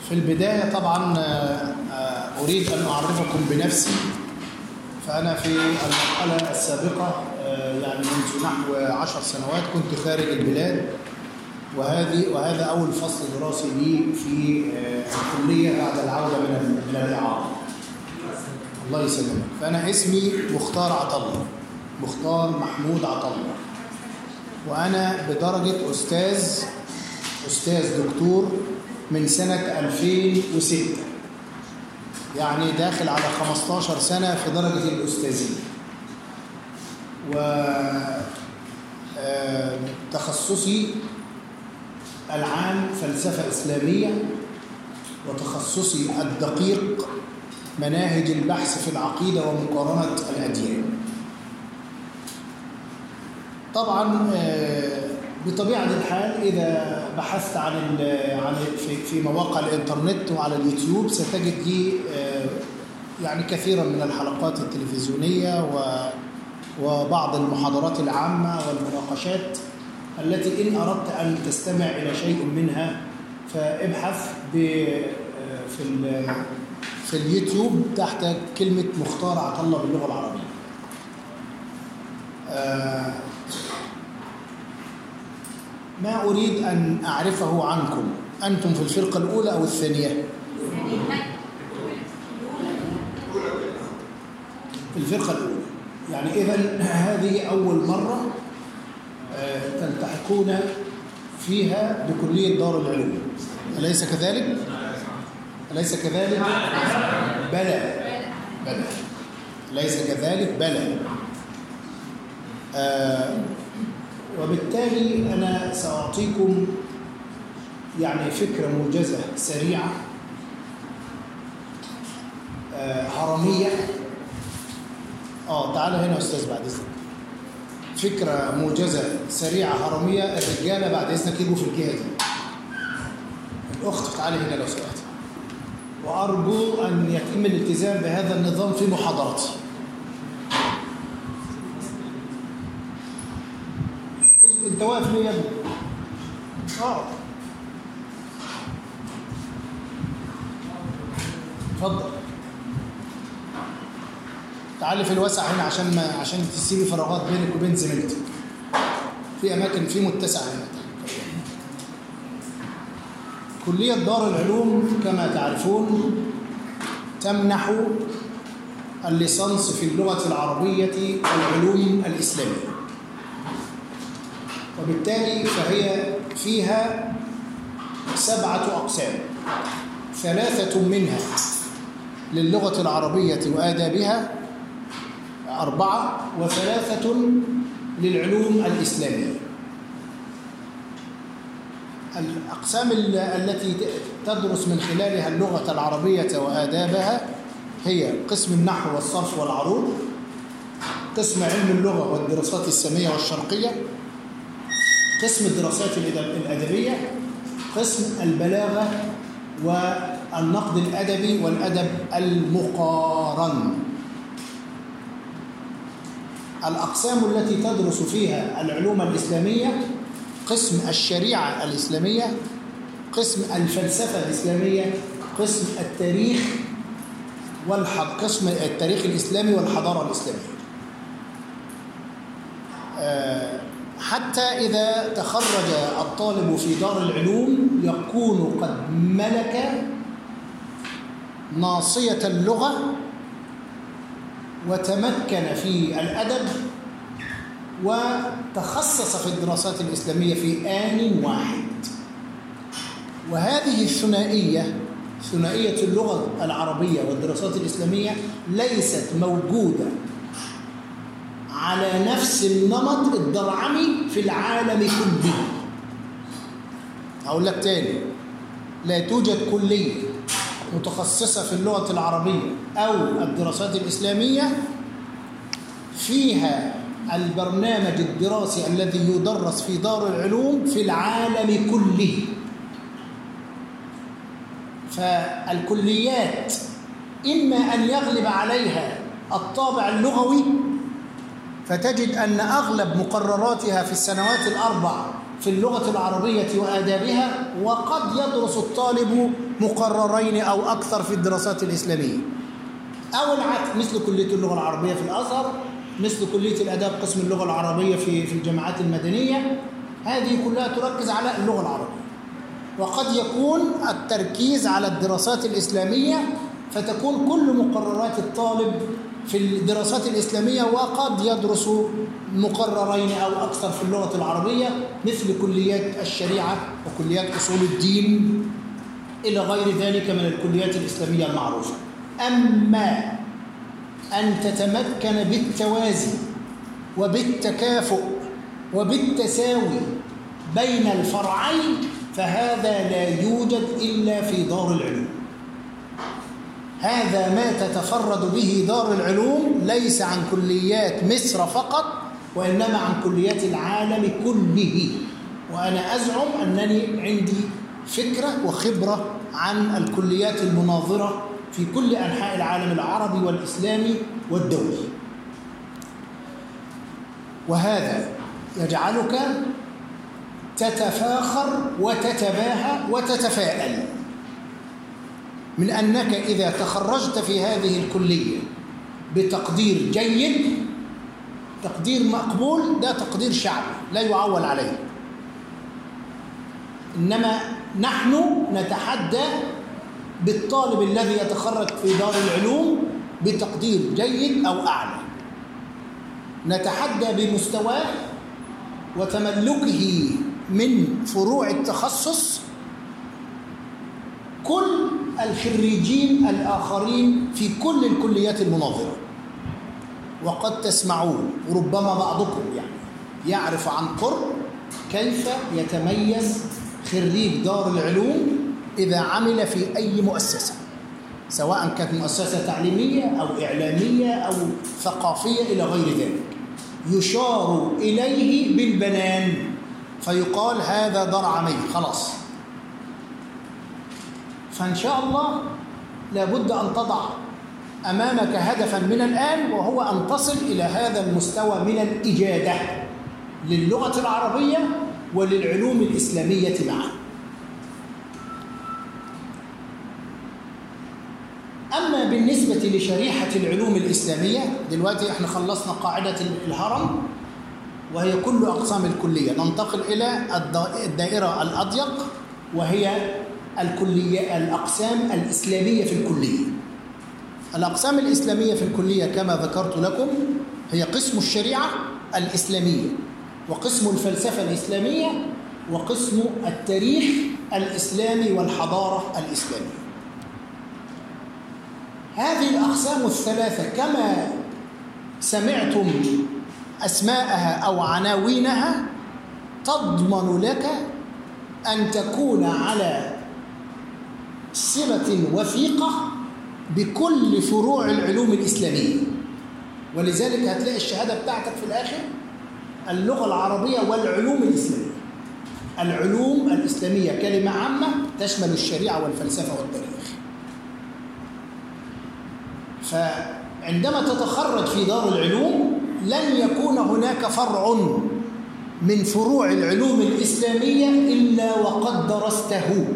في البداية طبعا آه، آه، أريد أن أعرفكم بنفسي فأنا في المرحلة السابقة آه، يعني منذ نحو عشر سنوات كنت خارج البلاد وهذه وهذا أول فصل دراسي لي في آه، الكلية بعد العودة من من الإعارة الله يسلمك فأنا اسمي مختار عطلة مختار محمود عطلة وأنا بدرجة أستاذ أستاذ دكتور من سنة 2006 يعني داخل على 15 سنة في درجة الأستاذية و آه، تخصصي العام فلسفة إسلامية وتخصصي الدقيق مناهج البحث في العقيدة ومقارنة الأديان طبعا آه، بطبيعة الحال إذا بحثت عن ال- عن في في مواقع الإنترنت وعلى اليوتيوب ستجد لي آه، يعني كثيرا من الحلقات التلفزيونية و وبعض المحاضرات العامة والمناقشات التي إن أردت أن تستمع إلى شيء منها فابحث ب آه، في ال- في اليوتيوب تحت كلمة مختار عطلة باللغة العربية. آه، ما أريد أن أعرفه عنكم أنتم في الفرقة الأولى أو الثانية في الفرقة الأولى يعني إذا هذه أول مرة آه، تلتحقون فيها بكلية دار العلوم أليس كذلك؟ أليس كذلك؟ بلى بلى أليس كذلك؟ بلى آه، وبالتالي أنا سأعطيكم يعني فكرة موجزة سريعة آه، هرمية اه تعال هنا يا أستاذ بعد إذنك فكرة موجزة سريعة هرمية الرجالة بعد إذنك يجوا في الجهة دي الأخت تعالي هنا لو سمحت وأرجو أن يتم الالتزام بهذا النظام في محاضرتي إيش- انت واقف ليه يا ابني؟ اه اتفضل تعالي في الوسع هنا عشان ما عشان تسيبي فراغات بينك وبين زميلتك في اماكن في متسع هنا كلية دار العلوم كما تعرفون تمنح الليسانس في اللغة العربية والعلوم الإسلامية وبالتالي فهي فيها سبعة أقسام ثلاثة منها للغة العربية وآدابها أربعة وثلاثة للعلوم الإسلامية الأقسام ال- التي ت- تدرس من خلالها اللغة العربية وآدابها هي قسم النحو والصرف والعروض قسم علم اللغة والدراسات السامية والشرقية قسم الدراسات الأدب- الأدبية قسم البلاغة والنقد الأدبي والأدب المقارن الأقسام التي تدرس فيها العلوم الإسلامية قسم الشريعة الإسلامية قسم الفلسفة الإسلامية قسم التاريخ والحض... قسم التاريخ الإسلامي والحضارة الإسلامية آه، حتى إذا تخرج الطالب في دار العلوم يكون قد ملك ناصية اللغة وتمكن في الأدب وتخصص في الدراسات الإسلامية في آن واحد وهذه الثنائية ثنائية اللغة العربية والدراسات الإسلامية ليست موجودة على نفس النمط الدرعمي في العالم كله أقول لك تاني لا توجد كلية متخصصة في اللغة العربية أو الدراسات الإسلامية فيها البرنامج الدراسي الذي يدرس في دار العلوم في العالم كله فالكليات إما أن يغلب عليها الطابع اللغوي فتجد أن أغلب مقرراتها في السنوات الأربع في اللغة العربية وآدابها وقد يدرس الطالب مقررين أو أكثر في الدراسات الإسلامية أو العكس مثل كلية اللغة العربية في الأزهر مثل كلية الآداب قسم اللغة العربية في في الجامعات المدنية هذه كلها تركز على اللغة العربية وقد يكون التركيز على الدراسات الإسلامية فتكون كل مقررات الطالب في الدراسات الإسلامية وقد يدرس مقررين أو أكثر في اللغة العربية مثل كليات الشريعة وكليات أصول الدين إلى غير ذلك من الكليات الإسلامية المعروفة أما أن تتمكن بالتوازي وبالتكافؤ وبالتساوي بين الفرعين فهذا لا يوجد إلا في دار العلوم هذا ما تتفرد به دار العلوم ليس عن كليات مصر فقط وإنما عن كليات العالم كله وأنا أزعم أنني عندي فكرة وخبرة عن الكليات المناظرة في كل أنحاء العالم العربي والإسلامي والدولي وهذا يجعلك تتفاخر وتتباهى وتتفاءل من أنك إذا تخرجت في هذه الكلية بتقدير جيد تقدير مقبول ده تقدير شعبي لا يعول عليه إنما نحن نتحدى بالطالب الذي يتخرج في دار العلوم بتقدير جيد أو أعلى نتحدى بمستواه وتملكه من فروع التخصص كل الخريجين الآخرين في كل الكليات المناظرة وقد تسمعون وربما بعضكم يعني يعرف عن قرب كيف يتميز خريج دار العلوم إذا عمل في أي مؤسسة سواء كانت مؤسسة تعليمية أو إعلامية أو ثقافية إلى غير ذلك يشار إليه بالبنان فيقال هذا دار عمي خلاص فإن شاء الله لابد أن تضع أمامك هدفا من الآن وهو أن تصل إلى هذا المستوى من الإجادة للغة العربية وللعلوم الإسلامية معا أما بالنسبة لشريحة العلوم الإسلامية دلوقتي احنا خلصنا قاعدة الهرم وهي كل أقسام الكلية ننتقل إلى الدائرة الأضيق وهي الكلية الأقسام الإسلامية في الكلية الأقسام الإسلامية في الكلية كما ذكرت لكم هي قسم الشريعة الإسلامية وقسم الفلسفة الإسلامية وقسم التاريخ الإسلامي والحضارة الإسلامية هذه الأقسام الثلاثة كما سمعتم أسماءها أو عناوينها تضمن لك أن تكون على صلة وثيقة بكل فروع العلوم الإسلامية ولذلك هتلاقي الشهادة بتاعتك في الآخر اللغة العربية والعلوم الإسلامية العلوم الإسلامية كلمة عامة تشمل الشريعة والفلسفة والتاريخ فعندما تتخرج في دار العلوم لن يكون هناك فرع من فروع العلوم الإسلامية إلا وقد درسته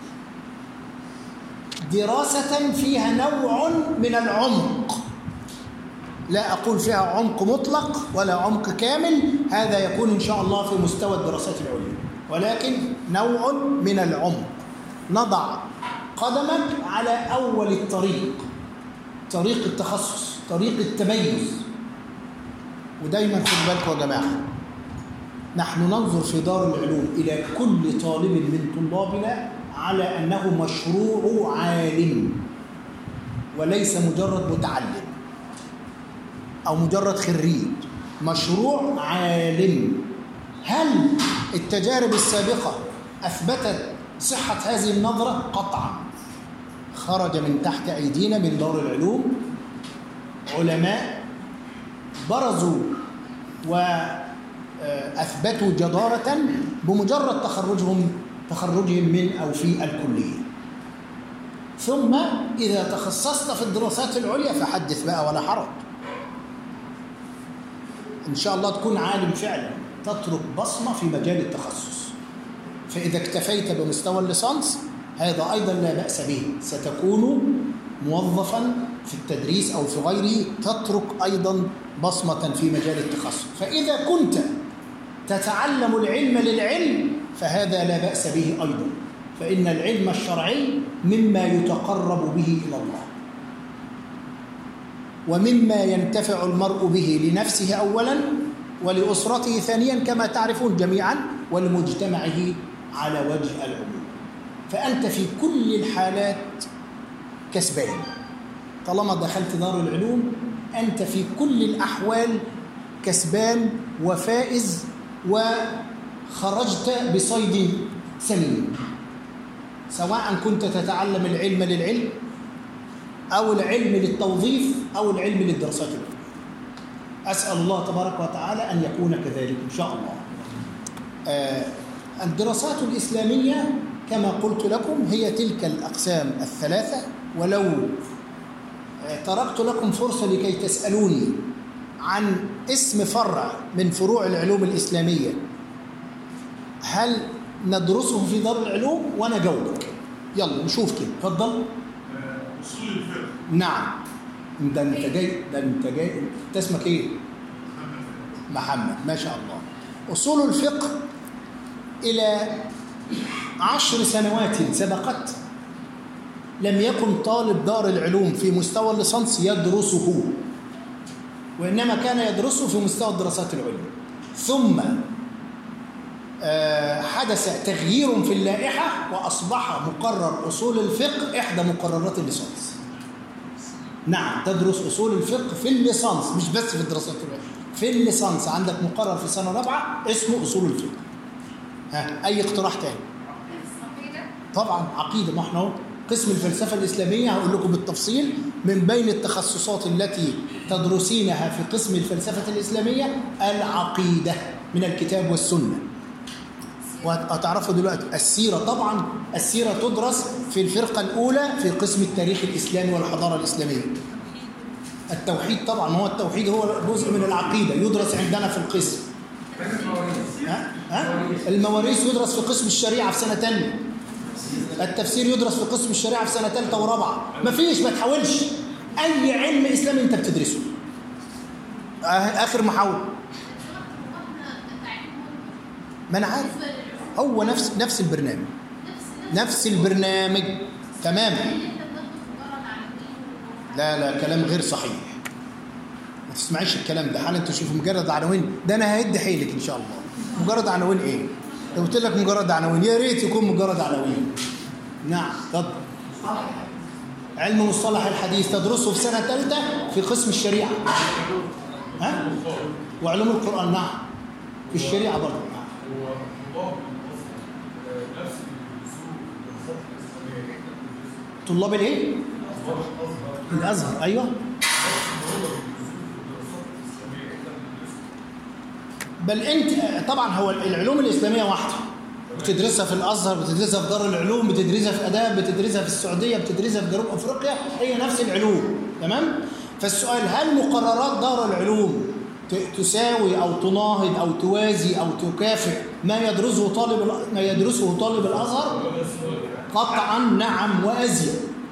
دراسة فيها نوع من العمق لا أقول فيها عمق مطلق ولا عمق كامل هذا يكون إن شاء الله في مستوى الدراسات العليا ولكن نوع من العمق نضع قدمك على أول الطريق طريق التخصص طريق التميز ودايما خد بالكم يا جماعة نحن ننظر في دار العلوم إلى كل طالب من طلابنا على أنه مشروع عالم وليس مجرد متعلم أو مجرد خريج مشروع عالم هل التجارب السابقة أثبتت صحة هذه النظرة؟ قطعا خرج من تحت أيدينا من دار العلوم علماء برزوا وأثبتوا جدارة بمجرد تخرجهم تخرجهم من أو في الكلية ثم إذا تخصصت في الدراسات العليا فحدث بقى ولا حرج إن شاء الله تكون عالم فعلا تترك بصمة في مجال التخصص فإذا اكتفيت بمستوى الليسانس هذا أيضا لا بأس به ستكون موظفا في التدريس أو في غيره تترك أيضا بصمة في مجال التخصص فإذا كنت تتعلم العلم للعلم فهذا لا بأس به أيضا فإن العلم الشرعي مما يتقرب به إلى الله ومما ينتفع المرء به لنفسه أولا ولأسرته ثانيا كما تعرفون جميعا ولمجتمعه على وجه العموم فأنت في كل الحالات كسبان طالما دخلت دار العلوم أنت في كل الأحوال كسبان وفائز وخرجت بصيد سمين سواء كنت تتعلم العلم للعلم أو العلم للتوظيف أو العلم للدراسات العلمية أسأل الله تبارك وتعالى أن يكون كذلك إن شاء الله آه الدراسات الإسلامية كما قلت لكم هي تلك الأقسام الثلاثة ولو تركت لكم فرصة لكي تسألوني عن اسم فرع من فروع العلوم الإسلامية هل ندرسه في دار العلوم وأنا جاوبك يلا نشوف كده اتفضل اصول الفقه نعم ده انت جاي ده انت جاي انت اسمك ايه محمد ما شاء الله اصول الفقه الى عشر سنوات سبقت لم يكن طالب دار العلوم في مستوى الليسانس يدرسه وانما كان يدرسه في مستوى الدراسات العليا ثم آه، حدث تغيير في اللائحه واصبح مقرر اصول الفقه احدى مقررات الليسانس نعم تدرس اصول الفقه في الليسانس مش بس في الدراسات العليا في الليسانس عندك مقرر في سنه رابعه اسمه اصول الفقه ها اي اقتراح تاني طبعا عقيده ما احنا اهو قسم الفلسفه الاسلاميه هقول لكم بالتفصيل من بين التخصصات التي تدرسينها في قسم الفلسفه الاسلاميه العقيده من الكتاب والسنه وهتعرفوا دلوقتي السيره طبعا السيره تدرس في الفرقه الاولى في قسم التاريخ الاسلامي والحضاره الاسلاميه التوحيد طبعا هو التوحيد هو جزء من العقيده يدرس عندنا في القسم ها؟ ها؟ المواريث يدرس في قسم الشريعه في سنه ثانيه التفسير يدرس في قسم الشريعه في سنه ثالثه ورابعه مفيش ما تحاولش اي علم اسلامي انت بتدرسه آه، اخر محاوله ما انا عارف هو نفس نفس البرنامج نفس البرنامج تماما لا لا كلام غير صحيح ما تسمعيش الكلام ده حال انت تشوف مجرد عناوين ده انا هيدي حيلك ان شاء الله مجرد عناوين ايه لو قلت لك مجرد عناوين يا ريت يكون مجرد عناوين نعم اتفضل علم مصطلح الحديث تدرسه في سنه ثالثه في قسم الشريعه ها وعلوم القران نعم في الشريعه برضه نعم هو الله آه، نفس الاصول والدراسات الاسلاميه احنا بندرسها طلاب الايه الله الازهر الازهر ايوه هو الاصول والدراسات الاسلاميه احنا بندرسها بل انت طبعا هو العلوم الاسلاميه واحده بتدرسها في الازهر بتدرسها في دار العلوم بتدرسها في اداب بتدرسها في السعوديه بتدرسها في جنوب افريقيا هي نفس العلوم تمام فالسؤال هل مقررات دار العلوم ت- تساوي او تناهض او توازي او تكافئ ما يدرسه طالب ال- ما يدرسه طالب الازهر قطعا نعم وازيد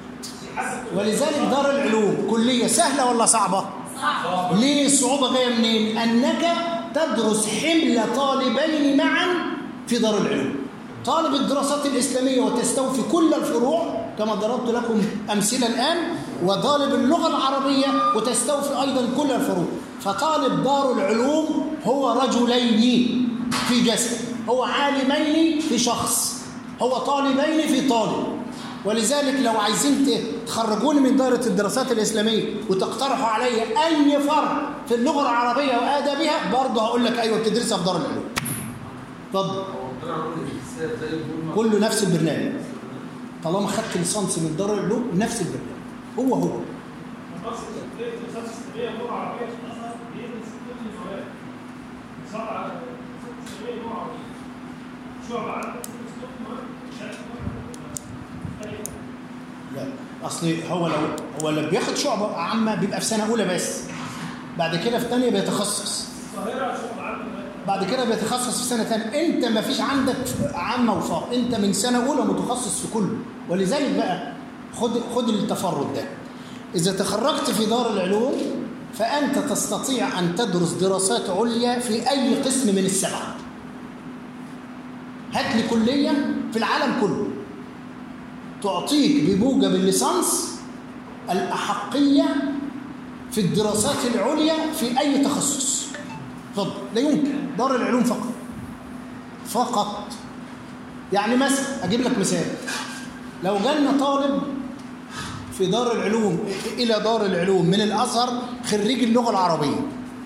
ولذلك دار العلوم كليه سهله ولا صعبه ليه الصعوبة جاية منين؟ أنك تدرس حمل طالبين معا في دار العلوم طالب الدراسات الإسلامية وتستوفي كل الفروع كما ضربت لكم أمثلة الآن وطالب اللغة العربية وتستوفي أيضا كل الفروع فطالب دار العلوم هو رجلين في جسد هو عالمين في شخص هو طالبين في طالب ولذلك لو عايزين ت- تخرجوني من دائرة الدراسات الإسلامية وتقترحوا علي أي فرع في اللغة العربية وآدابها برضه هقول لك أيوه بتدرسها في دار العلوم. اتفضل هو طلع عمر الحساب زي الفل كله نفس البرنامج. طالما خدت ليسانس من دار العلوم نفس البرنامج. هو هو. مقصد تطبيق الدراسات الاسلاميه اللغه العربيه في الازهر بيدرس كل المواد سبعه الدراسات الاسلاميه اللغه العربيه شعب عنه بيدرس كل المواد شهاده مختلفه لا أصل هو لو هو لو بياخد شعبة عامة بيبقى في سنة أولى بس. بعد كده في ثانية بيتخصص. القاهره شعب عنه بعد كده بيتخصص في سنه ثانيه انت ما فيش عندك عامه وفاق انت من سنه اولى متخصص في كله ولذلك بقى خد خد التفرد ده اذا تخرجت في دار العلوم فانت تستطيع ان تدرس دراسات عليا في اي قسم من السبعه هات لي كليه في العالم كله تعطيك بموجب الليسانس الاحقيه في الدراسات العليا في اي تخصص اتفضل لا يمكن دار العلوم فقط فقط يعني مثلا اجيب لك مثال لو جالنا طالب في دار العلوم الى دار العلوم من الازهر خريج اللغه العربيه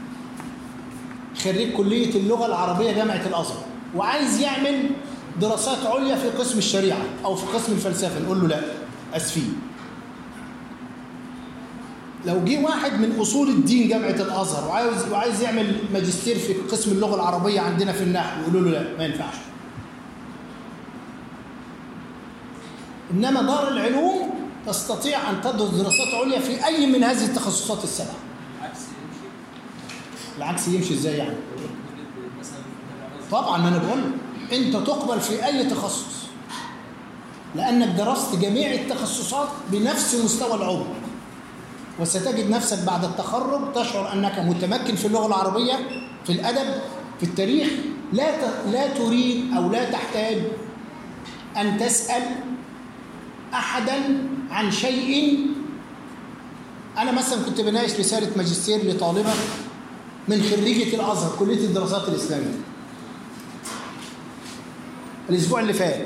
خريج كليه اللغه العربيه جامعه الازهر وعايز يعمل دراسات عليا في قسم الشريعه او في قسم الفلسفه نقول له لا اسفين لو جه واحد من اصول الدين جامعه الازهر وعايز وعايز يعمل ماجستير في قسم اللغه العربيه عندنا في النحو يقولوا له لا ما ينفعش انما دار العلوم تستطيع ان تدرس دراسات عليا في اي من هذه التخصصات السبعه العكس يمشي العكس يمشي ازاي يعني مثلا طبعا ما انا بقول لك، انت تقبل في اي تخصص لانك درست جميع التخصصات بنفس مستوى العمق وستجد نفسك بعد التخرج تشعر انك متمكن في اللغه العربيه في الادب في التاريخ لا ت- لا تريد او لا تحتاج ان تسال احدا عن شيء انا مثلا كنت بناقش رساله ماجستير لطالبه من خريجه الازهر كليه الدراسات الاسلاميه الاسبوع اللي فات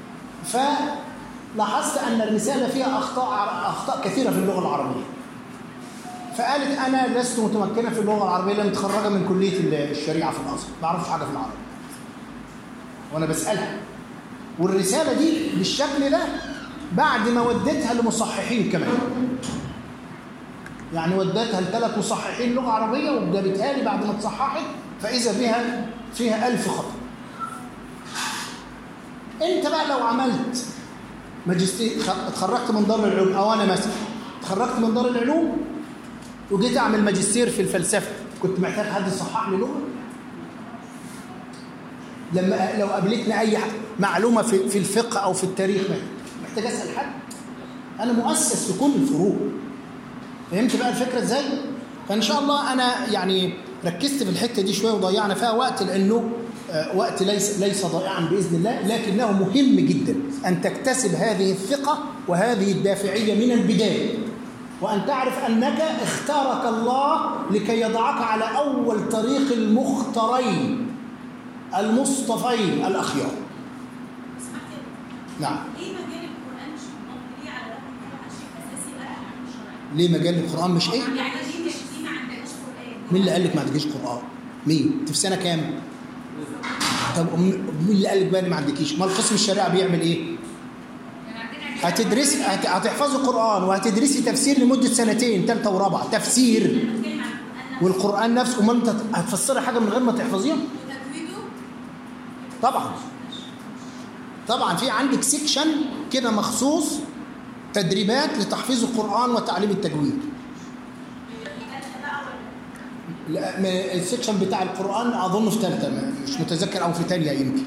فلاحظت ان الرساله فيها اخطاء اخطاء كثيره في اللغه العربيه فقالت انا لست متمكنه في اللغه العربيه لان متخرجه من كليه الشريعه في الازهر ما اعرفش حاجه في العربي وانا بسالها والرساله دي بالشكل ده بعد ما وديتها لمصححين كمان يعني وديتها لثلاث مصححين لغه عربيه وجابتها لي بعد ما اتصححت فاذا بها فيها ألف خطأ انت بقى لو عملت ماجستير خ- اتخرجت من دار العلوم او انا مثلا اتخرجت من دار العلوم وجيت اعمل ماجستير في الفلسفه كنت محتاج حد يصحح لي لغه لما لو قابلتني اي ح- معلومه في في الفقه او في التاريخ مثلا محتاج اسال حد انا مؤسس في كل الفروع فهمت بقى الفكره ازاي فان شاء الله انا يعني ركزت في الحته دي شويه وضيعنا فيها وقت لانه آه، وقت ليس ليس ضائعا باذن الله لكنه مهم جدا ان تكتسب هذه الثقه وهذه الدافعيه من البدايه وان تعرف انك اختارك الله لكي يضعك على اول طريق المختارين المصطفين الاخيار اسمح لي نعم ليه مجال القرآن مش منطبق ليه على رغم إن هو شيء أساسي بقى عن الشرع؟ ليه مجال القران مش ايه يعني دي مش دي ما عندناش قرآن مين اللي قال لك ما عندكيش قران مين انت في سنه كام طب أم- مين اللي قال لك بقى إن ما عندكيش ما القسم الشريعه بيعمل ايه يعني عندنا هتدرسي هت- هتحفظي قرآن وهتدرسي تفسير لمدة سنتين ثالثة ورابعة تفسير بنتكلم عن القرآن نفسه والقرآن نفسه أمال أنت هتفسري حاجة من غير ما تحفظيها؟ وتجويده طبعا طبعا في عندك سيكشن كده مخصوص تدريبات لتحفيظ القرآن وتعليم التجويد ثالثة بقى ولا لا، ما- السيكشن بتاع القرآن أظن في ثالثة ما- مش متذكر أو في ثانية يمكن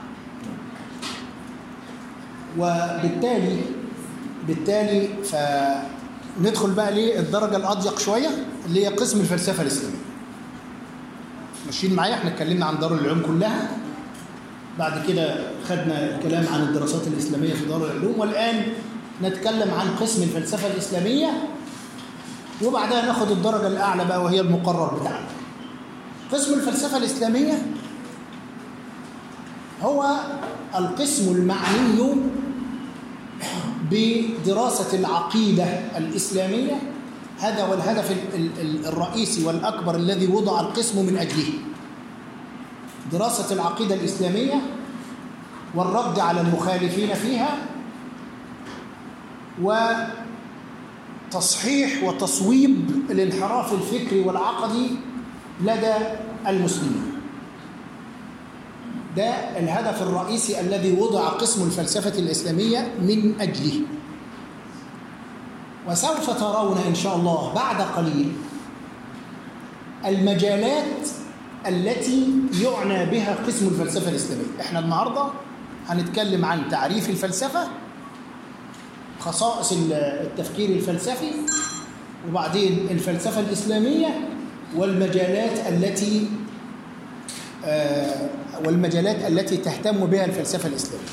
وبالتالي بالتالي فندخل بقى للدرجة الأضيق شوية اللي هي قسم الفلسفة الإسلامية ماشيين معايا احنا اتكلمنا عن دار العلوم كلها بعد كده خدنا الكلام عن الدراسات الإسلامية في دار العلوم والآن نتكلم عن قسم الفلسفة الإسلامية وبعدها ناخد الدرجة الأعلى بقى وهي المقرر بتاعنا قسم الفلسفة الإسلامية هو القسم المعني بدراسة العقيدة الإسلامية هذا هو الهدف ال- ال- ال- الرئيسي والأكبر الذي وضع القسم من أجله دراسة العقيدة الإسلامية والرد على المخالفين فيها وتصحيح وتصويب الانحراف الفكري والعقدي لدى المسلمين ده الهدف الرئيسي الذي وضع قسم الفلسفة الإسلامية من أجله وسوف ترون إن شاء الله بعد قليل المجالات التي يعنى بها قسم الفلسفة الإسلامية احنا النهاردة هنتكلم عن تعريف الفلسفة خصائص ال- التفكير الفلسفي وبعدين الفلسفة الإسلامية والمجالات التي آه، والمجالات التي تهتم بها الفلسفة الإسلامية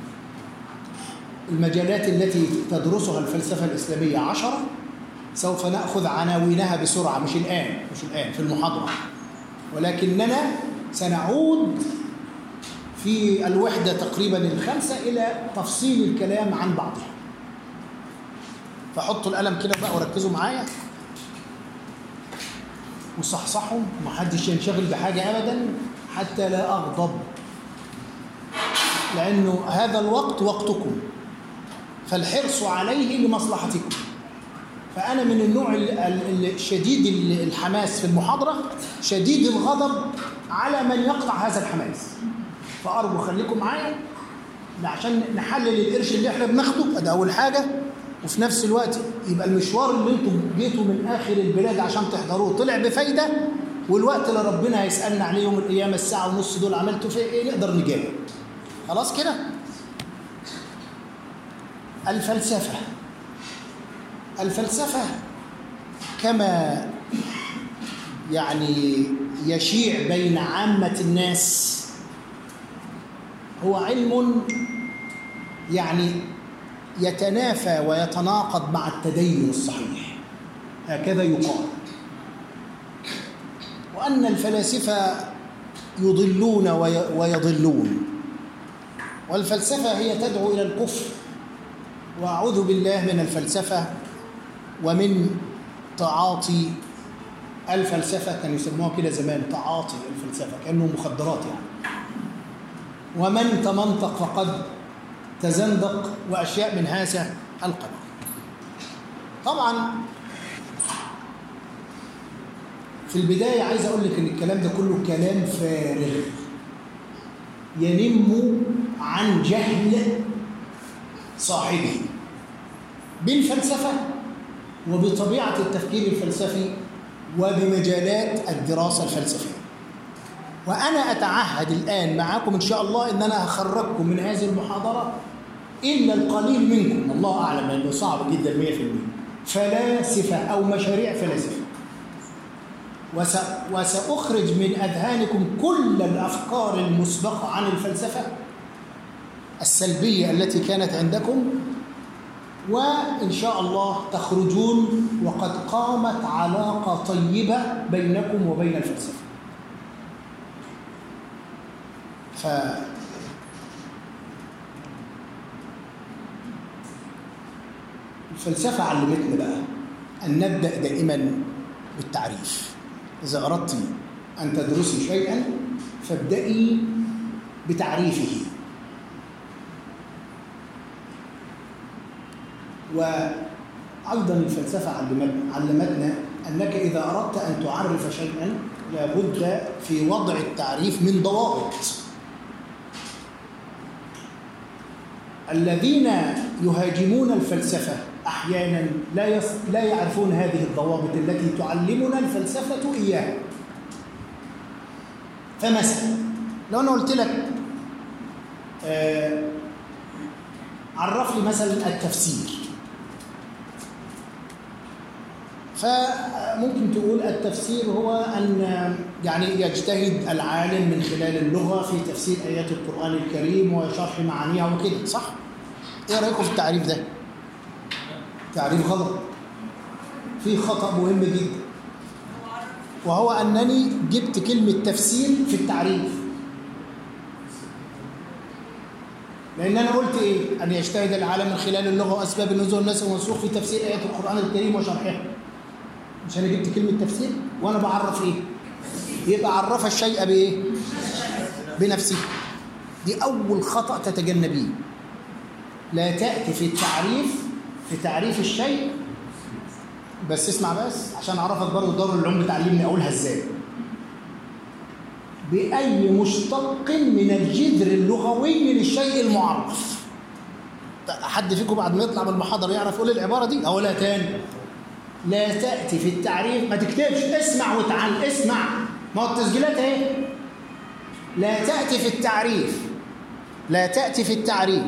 المجالات التي تدرسها الفلسفة الإسلامية عشرة سوف نأخذ عناوينها بسرعة مش الآن مش الآن في المحاضرة ولكننا سنعود في الوحدة تقريبا الخامسة إلى تفصيل الكلام عن بعضها فحطوا القلم كده بقى وركزوا معايا وصحصحوا محدش ينشغل بحاجة أبدا حتى لا أغضب لأنه هذا الوقت وقتكم فالحرص عليه لمصلحتكم فأنا من النوع ال- ال- الشديد ال- الحماس في المحاضرة شديد الغضب على من يقطع هذا الحماس فأرجو خليكم معايا عشان نحلل القرش اللي احنا بناخده ده أول حاجة وفي نفس الوقت يبقى المشوار اللي انتم جيتوا من آخر البلاد عشان تحضروه طلع بفايدة والوقت اللي ربنا هيسألنا عليه يوم القيامة الساعة ونص دول عملتوا فيه ايه نقدر نجاوب خلاص كده الفلسفة الفلسفة كما يعني يشيع بين عامة الناس هو علم يعني يتنافى ويتناقض مع التدين الصحيح هكذا يقال وأن الفلاسفة يضلون وي- ويضلون والفلسفة هي تدعو إلى الكفر وأعوذ بالله من الفلسفة ومن تعاطي الفلسفة كانوا يسموها كده زمان تعاطي الفلسفة كأنه مخدرات يعني ومن تمنطق فقد تزندق وأشياء من هذا القبيل طبعا في البداية عايز أقول لك إن الكلام ده كله كلام فارغ ينم عن جهل صاحبه بالفلسفة وبطبيعة التفكير الفلسفي وبمجالات الدراسة الفلسفية وأنا أتعهد الآن معكم إن شاء الله إن أنا هخرجكم من هذه المحاضرة إلا القليل منكم الله أعلم لأنه صعب جدا 100% فلاسفة أو مشاريع فلاسفة وس... وسأخرج من أذهانكم كل الأفكار المسبقة عن الفلسفة السلبية التي كانت عندكم وإن شاء الله تخرجون وقد قامت علاقة طيبة بينكم وبين الفلسفة ف الفلسفة علمتنا بقى أن نبدأ دائما بالتعريف إذا أردت أن تدرسي شيئا فابدأي بتعريفه وأيضا الفلسفة علمت- علمتنا أنك إذا أردت أن تعرف شيئا لابد في وضع التعريف من ضوابط الذين يهاجمون الفلسفة أحيانا لا يص... لا يعرفون هذه الضوابط التي تعلمنا الفلسفة إياها فمثلا لو أنا قلت لك آه عرف لي مثلا التفسير فممكن تقول التفسير هو أن يعني يجتهد العالم من خلال اللغة في تفسير آيات القرآن الكريم وشرح معانيها وكده صح؟ إيه رأيكم في التعريف ده؟ تعريف غلط في خطأ مهم جدا وهو أنني جبت كلمة تفسير في التعريف لأن أنا قلت إيه؟ أن يجتهد العالم من خلال اللغة وأسباب النزول والنسخ والمنسوخ في تفسير آيات القرآن الكريم وشرحها مش أنا جبت كلمة تفسير وأنا بعرف إيه؟ يبقى عرف الشيء بإيه؟ بنفسه دي أول خطأ تتجنبيه لا تأتي في التعريف في تعريف الشيء بس اسمع بس عشان أعرفك برضه دار العلوم بتعلمني أقولها إزاي بأي مشتق من الجذر اللغوي للشيء المعرف حد فيكم بعد ما يطلع من المحاضرة يعرف يقول العبارة دي أقولها تاني لا تأتي في التعريف ما تكتبش اسمع وتعال اسمع ما هو التسجيلات ايه لا تأتي في التعريف لا تأتي في التعريف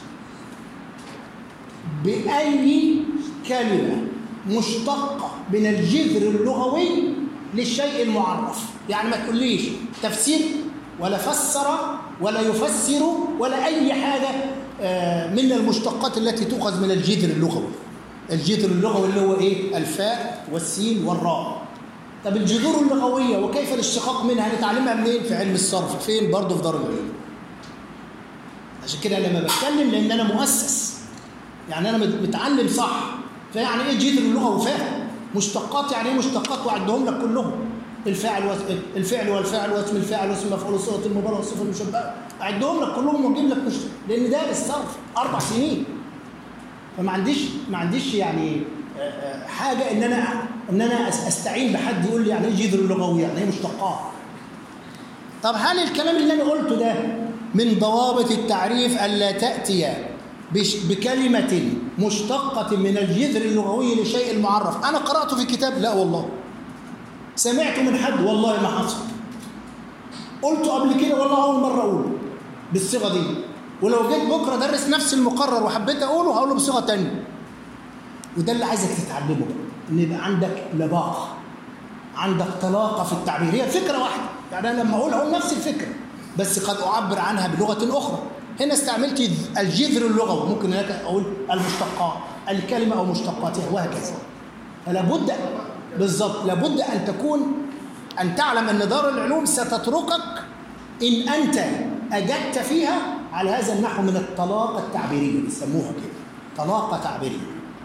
بأي كلمة مشتقة من الجذر اللغوي للشيء المعرف يعني ما تقوليش تفسير ولا فسر ولا يفسر ولا أي حاجة آه، من المشتقات التي تؤخذ من الجذر اللغوي الجذر اللغوي اللي هو ايه الفاء والسين والراء طب الجذور اللغوية وكيف الاشتقاق منها نتعلمها منين في علم الصرف فين برضه في دار العلوم عشان كده لما بتكلم لان انا مؤسس يعني انا مت- متعلم صح فيعني ايه جذر اللغه وفاهم مشتقات يعني ايه مشتقات واعدهم لك كلهم الفاعل وس... الفعل والفاعل واسم الفاعل واسم المفعول وصيغه المبالغه والصفه المشبهه اعدهم لك كلهم واجيب لك مش... لان ده الصرف اربع سنين فما عنديش ما عنديش يعني آه، آه، حاجه ان انا ان انا أس- استعين بحد يقول لي يعني ايه جذر اللغوي يعني ايه مشتقات طب هل الكلام اللي انا قلته ده من ضوابط التعريف الا تاتي بش- بكلمه مشتقه من الجذر اللغوي لشيء المعرف انا قراته في كتاب لا والله سمعته من حد والله ما حصل قلته قبل كده والله اول مره اقوله بالصيغه دي ولو جيت بكره ادرس نفس المقرر وحبيت اقوله هقوله بصيغه تانية وده اللي عايزك تتعلمه بقى ان يبقى عندك لباقه عندك طلاقه في التعبير هي فكره واحده يعني انا لما اقول اقول نفس الفكره بس قد اعبر عنها بلغه اخرى هنا استعملت الجذر اللغوي ممكن هناك اقول المشتقات الكلمه او مشتقاتها وهكذا فلا بد بالضبط لابد ان تكون ان تعلم ان دار العلوم ستتركك ان انت اجدت فيها على هذا النحو من الطلاقه التعبيريه بيسموها كده طلاقه تعبيريه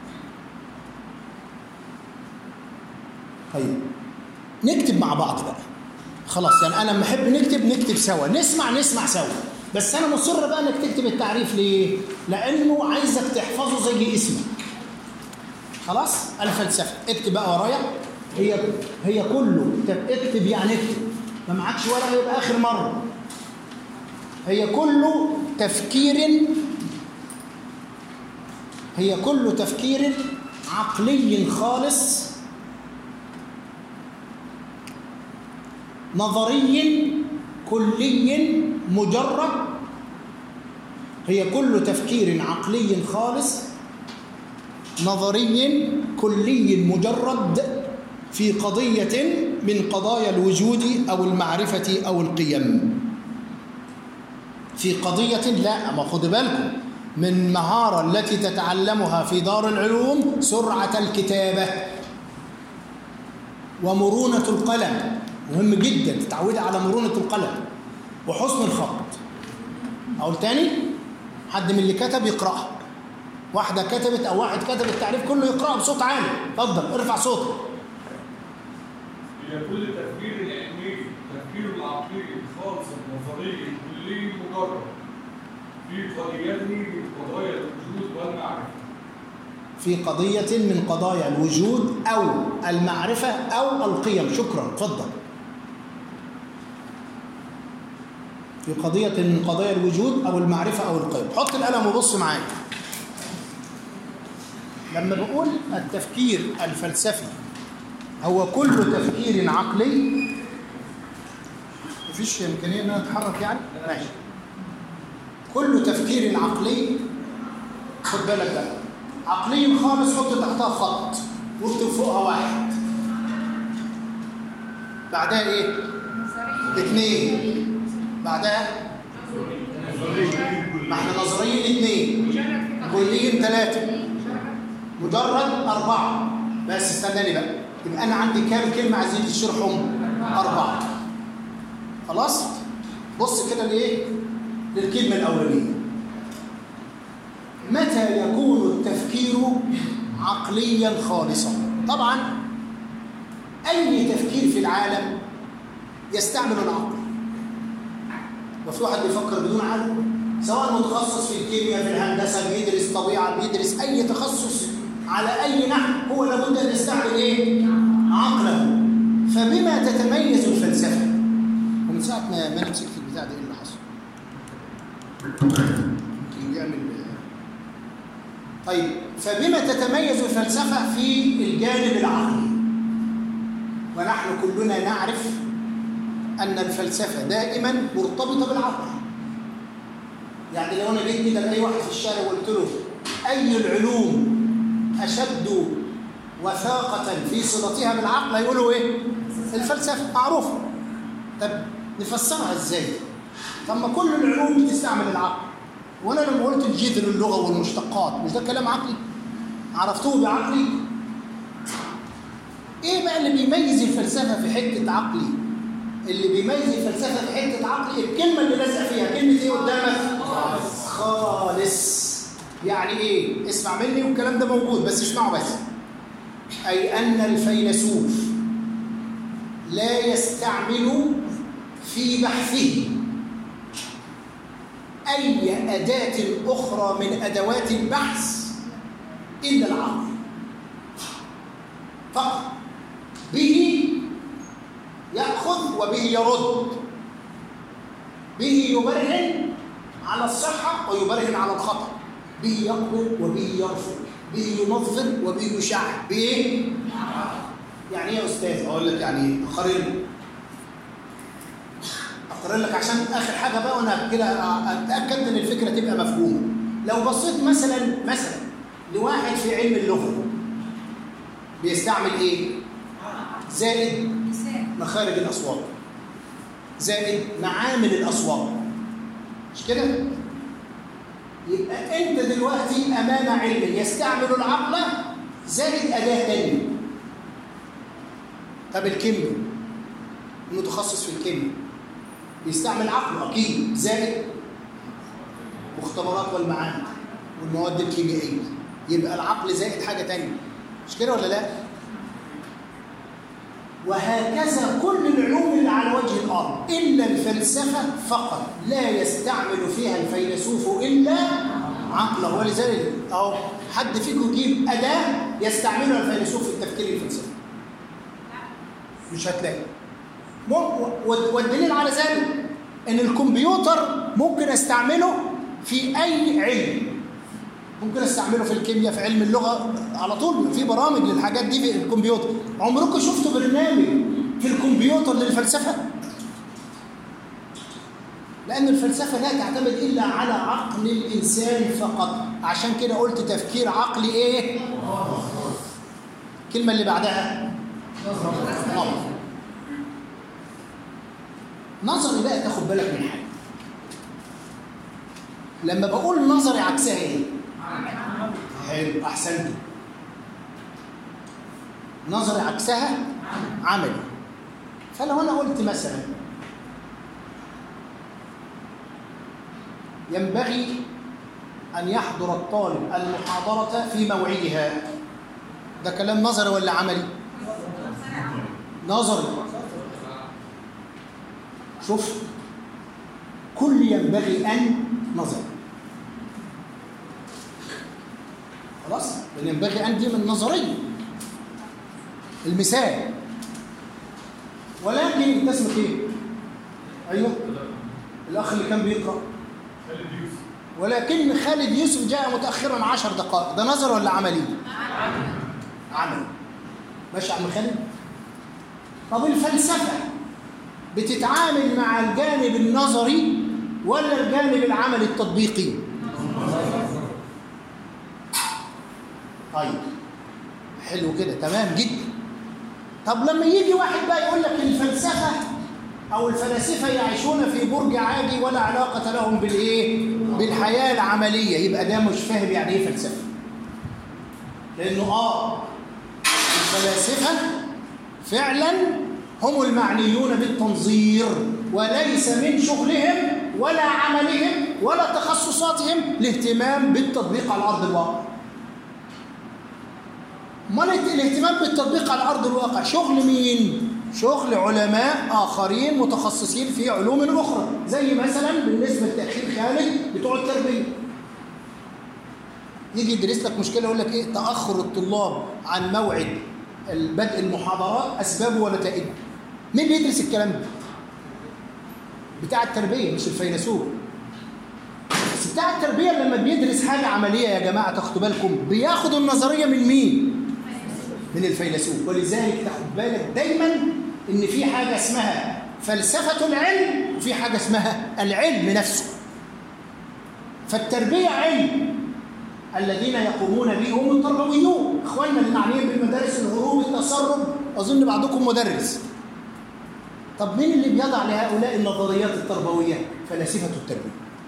طيب نكتب مع بعض بقى خلاص يعني انا لما احب نكتب نكتب سوا نسمع نسمع سوا بس انا مصر بقى انك تكتب التعريف ليه لانه عايزك تحفظه زي اسمك خلاص الفلسفه اكتب بقى ورايا هي هي كله طب اكتب يعني اكتب ما معكش ورقه يبقى اخر مره هي كله تفكير هي كله تفكير عقلي خالص نظري كلي مجرد هي كل تفكير عقلي خالص نظري كلي مجرد في قضية من قضايا الوجود أو المعرفة أو القيم في قضية لا ما خد بالكم من مهارة التي تتعلمها في دار العلوم سرعة الكتابة ومرونة القلم مهم جدا تتعودي على مرونة القلم وحسن الخط أقول تاني حد من اللي كتب يقرأها واحدة كتبت أو واحد كتب التعريف كله يقرأه بصوت عالي اتفضل ارفع صوتك هي كل تفكير العلمي تفكير العقلي الخالص النظري الكلي مجرد في قضيته من قضايا الوجود والمعرفة في قضية من قضايا الوجود أو المعرفة أو القيم شكرا اتفضل في قضية من قضايا الوجود أو المعرفة أو القيم حط القلم وبص معايا لما بقول التفكير الفلسفي هو كل تفكير عقلي مفيش إمكانية إن أنا أتحرك يعني؟ ماشي كل تفكير عقلي خد بالك بقى عقلي خالص حط تحتها خط واكتب فوقها واحد بعدها ايه؟ اثنين بعدها ما احنا نظريين اثنين كليين ثلاثة مجرد أربعة بس استناني بقى يبقى أنا عندي كام كلمة عايزين تشرحهم؟ أربعة خلاص؟ بص كده لإيه؟ للكلمة الأولانية متى يكون التفكير عقليا خالصا طبعا اي تفكير في العالم يستعمل العقل وفي واحد بيفكر بدون عقل سواء متخصص في الكيمياء في الهندسه بيدرس طبيعه بيدرس اي تخصص على اي نحو هو لابد ان يستعمل ايه عقله فبما تتميز الفلسفه ومن ساعه ما ما انا مسكت البتاع ده ايه اللي حصل يمكن بيعمل طيب فبما تتميز الفلسفة في الجانب العقلي ونحن كلنا نعرف أن الفلسفة دائما مرتبطة بالعقل يعني لو أنا جيت كده لأي واحد في الشارع وقلت له أي العلوم أشد وثاقة في صلتها بالعقل هيقولوا إيه؟ الفلسفة معروفة طب نفسرها إزاي؟ طب ما كل العلوم بتستعمل العقل وأنا لما قلت الجذر اللغة والمشتقات مش ده كلام عقلي؟ عرفتوه بعقلي؟ ايه بقى اللي بيميز الفلسفه في حته عقلي اللي بيميز الفلسفه في حته عقلي الكلمه اللي لازقه فيها كلمه ايه قدامك خالص يعني ايه اسمع مني والكلام ده موجود بس اسمعوا بس اي ان الفيلسوف لا يستعمل في بحثه اي اداه اخرى من ادوات البحث الا العقل فقط به يأخذ وبه يرد به يبرهن على الصحة ويبرهن على الخطأ به يقبل وبه يرفض به ينظر وبه يشع بإيه؟ يعني ايه يا أستاذ؟ أقول لك يعني إيه؟ أقرر لك أقرر لك عشان آخر حاجة بقى وأنا كده أتأكد إن الفكرة تبقى مفهومة لو بصيت مثلا مثلا لواحد في علم اللغة بيستعمل إيه؟ زائد مخارج الأصوات زائد معامل الأصوات مش كده؟ يبقى أنت دلوقتي أمام علم يستعمل العقل زائد أداة تانية طب الكيمياء المتخصص في الكيمياء بيستعمل عقله أكيد زائد مختبرات والمعامل والمواد الكيميائية يبقى العقل زائد حاجة تانية مش كده ولا لا؟ وهكذا كل العلوم اللي على وجه الارض الا الفلسفه فقط لا يستعمل فيها الفيلسوف الا عقله ولذلك اهو حد فيكم يجيب اداه يستعملها الفيلسوف في التفكير الفلسفي مش هتلاقي والدليل على ذلك ان الكمبيوتر ممكن استعمله في اي علم ممكن استعمله في الكيمياء في علم اللغه على طول في برامج للحاجات دي في الكمبيوتر عمركم شفتوا برنامج في الكمبيوتر للفلسفه لان الفلسفه لا تعتمد الا على عقل الانسان فقط عشان كده قلت تفكير عقلي ايه الكلمه اللي بعدها نظر نظري بقى تاخد بالك من حاجه لما بقول نظري عكسها ايه حلو احسنت نظري عكسها عملي فلو انا قلت مثلا ينبغي ان يحضر الطالب المحاضره في موعدها ده كلام نظري ولا عملي نظري شوف كل ينبغي ان نظري خلاص لان ينبغي ان دي من نظريه المثال ولكن انت اسمك ايه ايوه الاخ اللي كان بيقرا خالد يوسف ولكن خالد يوسف جاء متاخرا عشر دقائق ده نظر ولا عملي عملي ماشي يا عم خالد طب الفلسفه بتتعامل مع الجانب النظري ولا الجانب العملي التطبيقي طيب حلو كده تمام جدا طب لما يجي واحد بقى يقول لك الفلسفه او الفلاسفه يعيشون في برج عاجي ولا علاقه لهم بالايه بالحياه العمليه يبقى ده مش فاهم يعني ايه فلسفه لانه اه الفلاسفه فعلا هم المعنيون بالتنظير وليس من شغلهم ولا عملهم ولا تخصصاتهم الاهتمام بالتطبيق على ارض الواقع امال الاهتمام بالتطبيق على ارض الواقع شغل مين شغل علماء اخرين متخصصين في علوم اخرى زي مثلا بالنسبه لتاخير خالد بتوع التربيه يجي يدرس لك مشكله يقول لك ايه تاخر الطلاب عن موعد بدء المحاضرات اسبابه ونتائجه مين بيدرس الكلام ده بتاع التربيه مش الفيلسوف بس بتاع التربيه لما بيدرس حاجه عمليه يا جماعه تاخدوا بالكم بياخد النظريه من مين من الفيلسوف ولذلك تاخد بالك دايما ان في حاجه اسمها فلسفة العلم وفي حاجة اسمها العلم نفسه فالتربية علم الذين يقومون به هم التربويون اخواننا اللي معنيين بالمدارس الهروب التسرب اظن بعضكم مدرس طب مين اللي بيضع لهؤلاء النظريات التربويه فلاسفه التربيه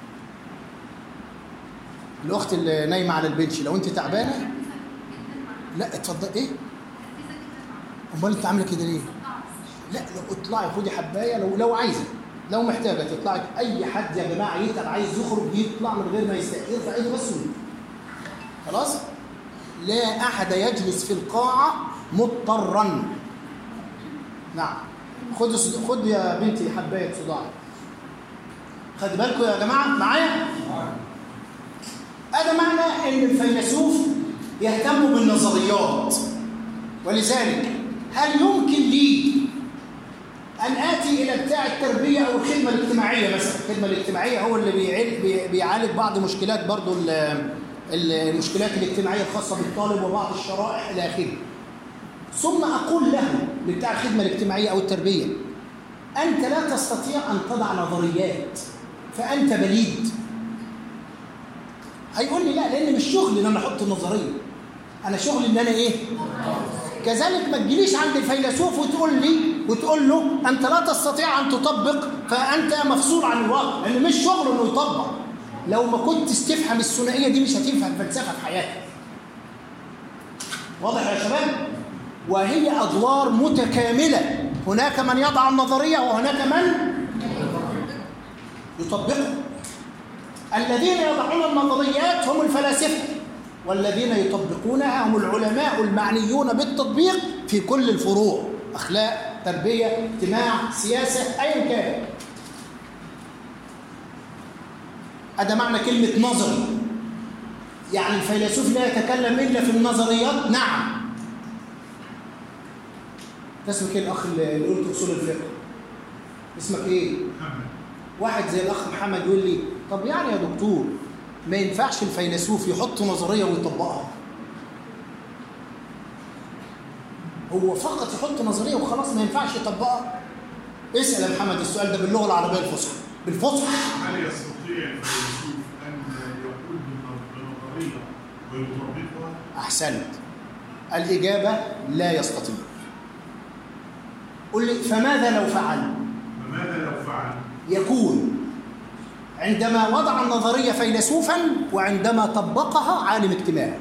الاخت اللي نايمه على البنش لو انت تعبانه لا اتفضل ايه امال انت عامله كده ليه لا لو اطلعي خدي حبايه لو لو عايزه لو محتاجه تطلعي اي حد يا جماعه يتعب عايز يخرج يطلع من غير ما يستأذن يرفع ايده بس ويجي. خلاص لا احد يجلس في القاعه مضطرا نعم خد صد- خد يا بنتي حبايه صداع خدي بالكم يا جماعه معايا هذا معنى ان الفيلسوف يهتم بالنظريات ولذلك هل يمكن لي ان اتي الى بتاع التربيه او الخدمه الاجتماعيه مثلا الخدمه الاجتماعيه هو اللي بيعالج بي- بيعالج بعض مشكلات برضو ال- ال- المشكلات الاجتماعيه الخاصه بالطالب وبعض الشرائح الى اخره ثم اقول له لبتاع الخدمه الاجتماعيه او التربيه انت لا تستطيع ان تضع نظريات فانت بليد هيقول لي لا لان مش شغلي ان انا احط نظريه انا شغلي ان انا ايه كذلك ما تجيليش عند الفيلسوف وتقول لي وتقول له انت لا تستطيع ان تطبق فانت مفصول عن الواقع لان مش شغله انه يطبق لو ما كنت تفهم الثنائيه دي مش هتفهم فلسفه في حياتك واضح يا شباب وهي ادوار متكامله هناك من يضع النظريه وهناك من يطبقها الذين يضعون النظريات هم الفلاسفه والذين يطبقونها هم العلماء المعنيون بالتطبيق في كل الفروع اخلاق تربيه اجتماع سياسه ايا كان هذا معنى كلمه نظري يعني الفيلسوف لا يتكلم الا في النظريات نعم اسمك ايه الاخ اللي اللي قلت اصول الفقه اسمك ايه واحد زي الاخ محمد يقول لي طب يعني يا دكتور ما ينفعش الفيلسوف يحط نظريه ويطبقها هو فقط يحط نظريه وخلاص ما ينفعش يطبقها اسال يا محمد السؤال ده باللغه العربيه الفصحى بالفصحى هل يستطيع الفيلسوف ان يقول بنظريه ويطبقها؟ احسنت الاجابه لا يستطيع قل لي فماذا لو فعل فماذا لو فعل؟ يكون عندما وضع النظريه فيلسوفا وعندما طبقها عالم اجتماع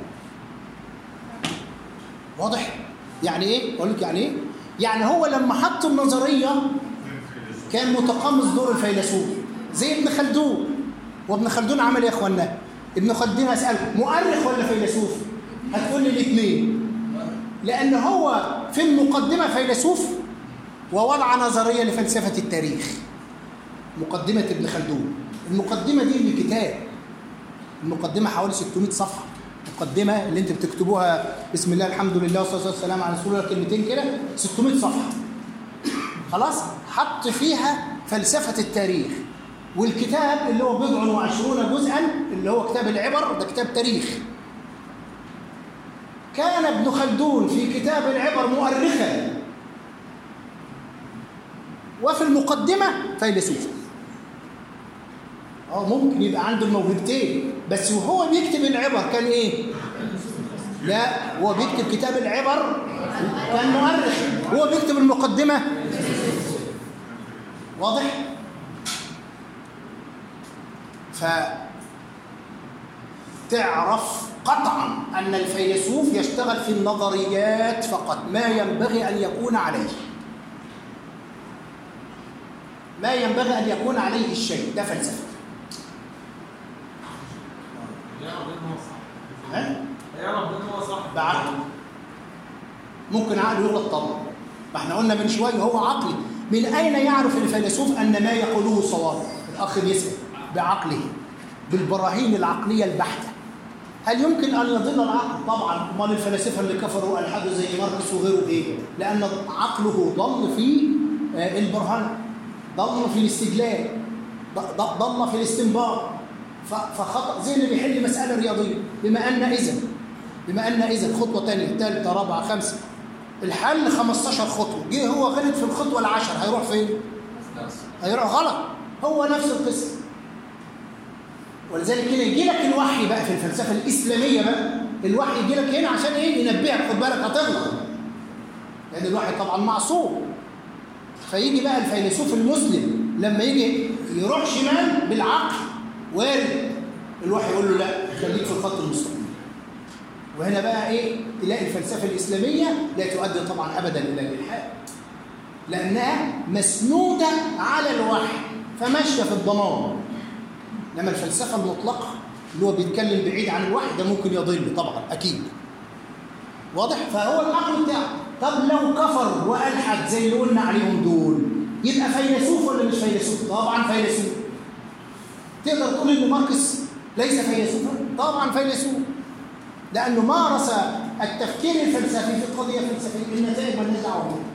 واضح يعني ايه اقول لك يعني ايه يعني هو لما حط النظريه كان فيلسوف كان متقمص دور الفيلسوف زي ابن خلدون وابن خلدون عمل ايه يا اخوانا ابن خلدون هسالكم مؤرخ ولا فيلسوف هتقول لي الاثنين لان هو في المقدمه فيلسوف ووضع نظريه لفلسفه التاريخ مقدمه ابن خلدون المقدمه دي لكتاب المقدمه حوالي 600 صفحه مقدمه اللي انت بتكتبوها بسم الله الحمد لله والصلاه والسلام على رسول الله كلمتين كده 600 صفحه خلاص حط فيها فلسفة التاريخ والكتاب اللي هو بضع وعشرون جزءا اللي هو كتاب العبر ده كتاب تاريخ كان ابن خلدون في كتاب العبر مؤرخا وفي المقدمة فيلسوفا اه ممكن يبقى عنده الموهبتين بس وهو بيكتب العبر كان ايه؟ لا هو بيكتب كتاب العبر كان مؤرخ هو بيكتب المقدمة واضح؟ ف تعرف قطعا أن الفيلسوف يشتغل في النظريات فقط ما ينبغي أن يكون عليه ما ينبغي أن يكون عليه الشيء ده فلسفة يعرف ان هو صح ها؟ يعرف ان هو صح بعقله ممكن عقله يغلط طبعا ما احنا قلنا من شويه هو عقلي من اين يعرف الفيلسوف ان ما يقوله صواب الاخ بيسال بعقله بالبراهين العقليه البحته هل يمكن ان يضل العقل طبعا امال الفلاسفه اللي كفروا الحدوا زي ماركس وغيره ايه لان عقله ضل في آه، البرهان ضل في الاستدلال ض- ض- ضل في الاستنباط ف- فخطا زي اللي بيحل مساله رياضيه بما ان اذا بما ان اذا خطوه ثانيه ثالثه رابعه خمسه الحل 15 خطوه جه هو غلط في الخطوه العشر هيروح فين؟ هيروح غلط هو نفس القصه ولذلك كده يجي لك الوحي بقى في الفلسفه الاسلاميه بقى الوحي يجي لك هنا عشان ايه ينبهك خد بالك هتغلط لان الوحي طبعا معصوم فيجي بقى الفيلسوف المسلم لما يجي يروح شمال بالعقل وارد الوحي يقول له لا خليك في الخط المستقيم وهنا بقى ايه تلاقي الفلسفه الاسلاميه لا تؤدي طبعا ابدا الى الالحاد لانها مسنوده على الوحي فماشيه في الضمان انما الفلسفه المطلقه اللي هو بيتكلم بعيد عن الوحي ده ممكن يضل طبعا اكيد واضح فهو العقل بتاعه طب لو كفر والحد زي اللي قلنا عليهم دول يبقى فيلسوف ولا مش فيلسوف طبعا فيلسوف تقدر تقول ان ماركس ليس فيلسوفا طبعا فيلسوف لانه مارس التفكير الفلسفي في قضيه فلسفيه النتائج مالناش دعوه بيها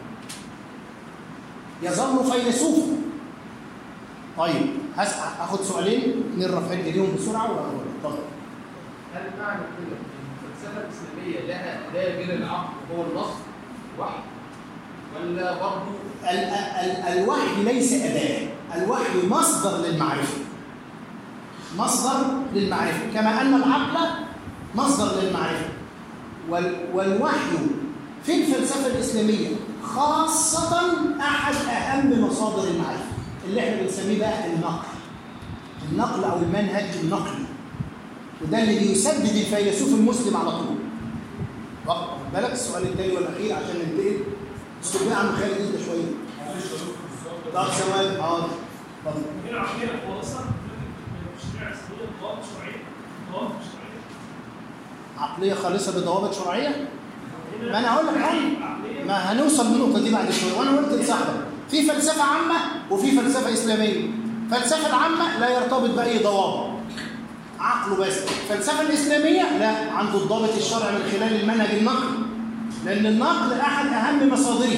يظل فيلسوفا طيب هسأل هاخد سؤالين نرفع ايديهم بسرعه ولا اتفضل هل معنى كده ان الفلسفه الاسلاميه لها اداه غير العقل وهو النص وحي ولا برضه ال- ال- الوحي ليس أداة الوحي مصدر للمعرفة مصدر للمعرفة كما أن العقل مصدر للمعرفة وال- والوحي في الفلسفة الإسلامية خاصة أحد أهم مصادر المعرفة اللي احنا بنسميه بقى النقل النقل أو المنهج النقلي وده اللي بيسدد الفيلسوف المسلم على طول واخد بالك السؤال التاني والأخير عشان ننتقل اسكت بقى عم خالد انت شويه معلش يا دكتور السؤال طب ثواني حاضر اتفضل هنا عندنا خلاصه الشريعه الاسلاميه ضوابط شرعيه ضوابط شرعيه عقليه خالصه بضوابط شرعيه هنا ما انا هقول لك حاجه عقليه ما هنوصل للنقطه دي بعد شويه وانا قلت لصاحبك في فلسفه عامه وفي فلسفه اسلاميه الفلسفه العامه لا يرتبط باي ضوابط عقله بس الفلسفه الاسلاميه لا عنده الضابط الشرعي من خلال المنهج النقلي لان النقل احد اهم مصادره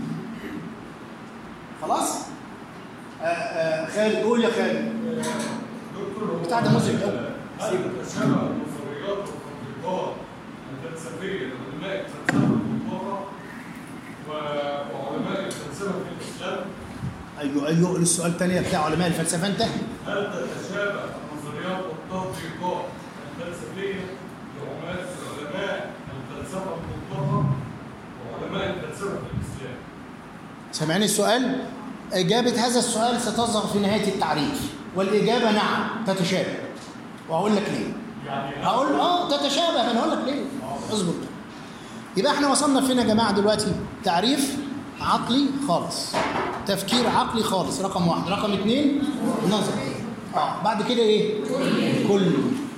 خلاص آه آه خالد قول يا خالد دكتور هو بتاع ده مزعج أوي. هل تشابه النظريات والتطبيقات الفلسفيه لعلماء الفلسفه المطلقه و- وعلماء الفلسفه في الاسلام ايوه ايوه السؤال الثاني بتاع علماء الفلسفه انت هل تتشابه النظريات والتطبيقات الفلسفيه لعلماء علماء الفلسفه المطلقه وعلماء الفلسفه في الاسلام؟ سامعني السؤال إجابة هذا السؤال ستظهر في نهاية التعريف والإجابة نعم تتشابه وهقول لك ليه يعني هقول اه تتشابه انا هقول لك ليه اصبر يبقى احنا وصلنا فين يا جماعه دلوقتي تعريف عقلي خالص تفكير عقلي خالص رقم واحد رقم اثنين نظر اه بعد كده ايه كل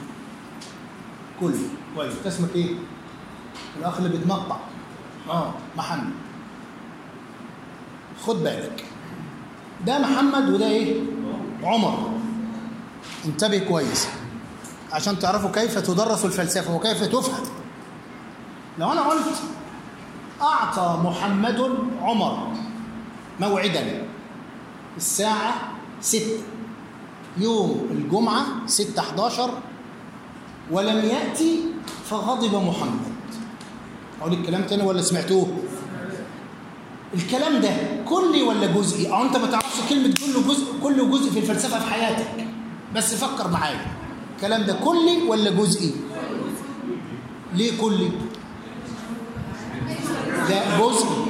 كل كويس أنت اسمك ايه الاخ اللي بيتمطع اه محمد خد بالك ده محمد وده ايه عمر انتبه كويس عشان تعرفوا كيف تدرس الفلسفة وكيف تفهم لو أنا قلت أعطى محمد عمر موعدا الساعة ستة يوم الجمعة ستة 11 ولم يأتي فغضب محمد أقول الكلام تاني ولا سمعتوه الكلام ده كلي ولا جزئي أو أنت ما تعرفش كلمة كل جزء كل جزء في الفلسفة في حياتك بس فكر معايا الكلام ده كلي ولا جزئي ليه كلي لا جزئي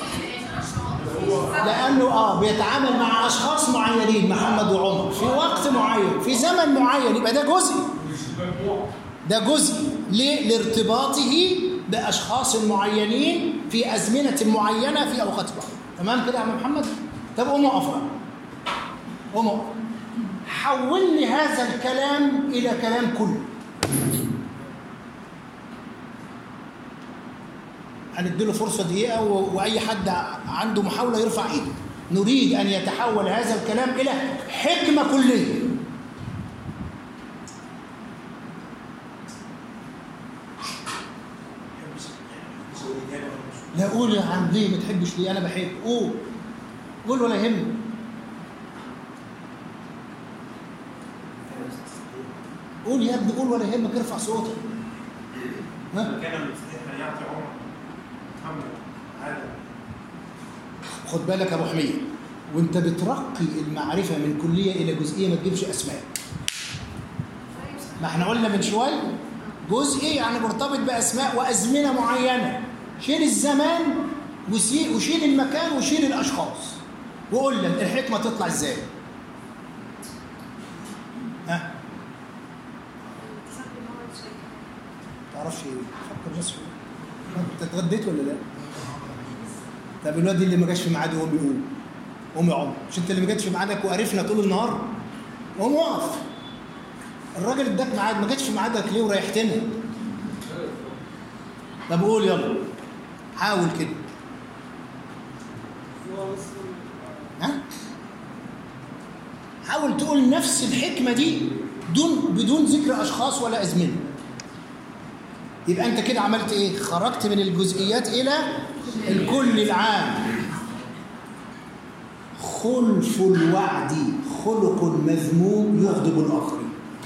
لانه اه بيتعامل مع اشخاص معينين محمد وعمر في وقت معين في زمن معين يبقى ده جزئي مش المجموع ده جزء ليه؟ لارتباطه باشخاص معينين في ازمنه معينه في اوقات معينه تمام كده يا عم محمد طب قوم اقف بقى. قوم اقف حول لي هذا الكلام الى كلام كله هنديله فرصه دقيقه و- واي حد عنده محاوله يرفع ايده نريد ان يتحول هذا الكلام الى حكمه كليه لا قول يا عم ليه ما تحبش ليه انا بحب قول قول ولا يهمك قول يا ابني قول ولا يهمك ارفع صوتك ها كان المفتاح ان يعطي عمر محمد عادل خد بالك يا ابو حميد وانت بترقي المعرفه من كليه الى جزئيه ما تجيبش اسماء ما احنا قلنا من شويه جزئي يعني مرتبط باسماء وازمنه معينه شيل الزمان وسي- وشيل المكان وشيل الاشخاص وقول لك الحكمه تطلع ازاي ها تعرفش ايه فكر بس فيه. انت اتغديت ولا لا طب الواد اللي ما جاش في ميعاده يقوم يقوم قوم يا عمر مش انت اللي ما جاتش في ميعادك وقرفنا طول النهار قوم وقف الراجل اداك ميعاد ما جاتش في ميعادك ليه وريحتنا طب قول يلا حاول كده ها حاول تقول نفس الحكمه دي دون بدون ذكر اشخاص ولا ازمنه يبقى انت كده عملت ايه خرجت من الجزئيات الى الكل العام خلف الوعد خلق مذموم يغضب الاخرين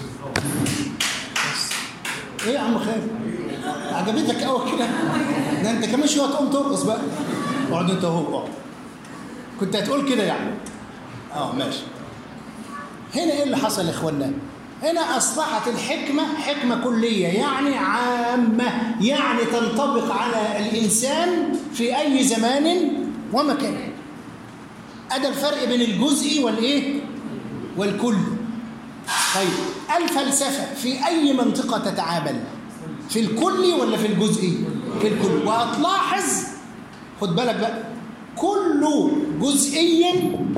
بس. ايه يا عم خالد عجبتك قوي كده ده انت كمان شويه تقوم ترقص بقى اقعد انت وهو اقعد كنت هتقول كده يعني اه ماشي هنا ايه اللي حصل يا اخوانا هنا اصبحت الحكمه حكمه كليه يعني عامه يعني تنطبق على الانسان في اي زمان ومكان ادى الفرق بين الجزئي والايه والكل طيب الفلسفه في اي منطقه تتعامل في الكلي ولا في الجزئي في الكل وهتلاحظ خد بالك بقى كل جزئي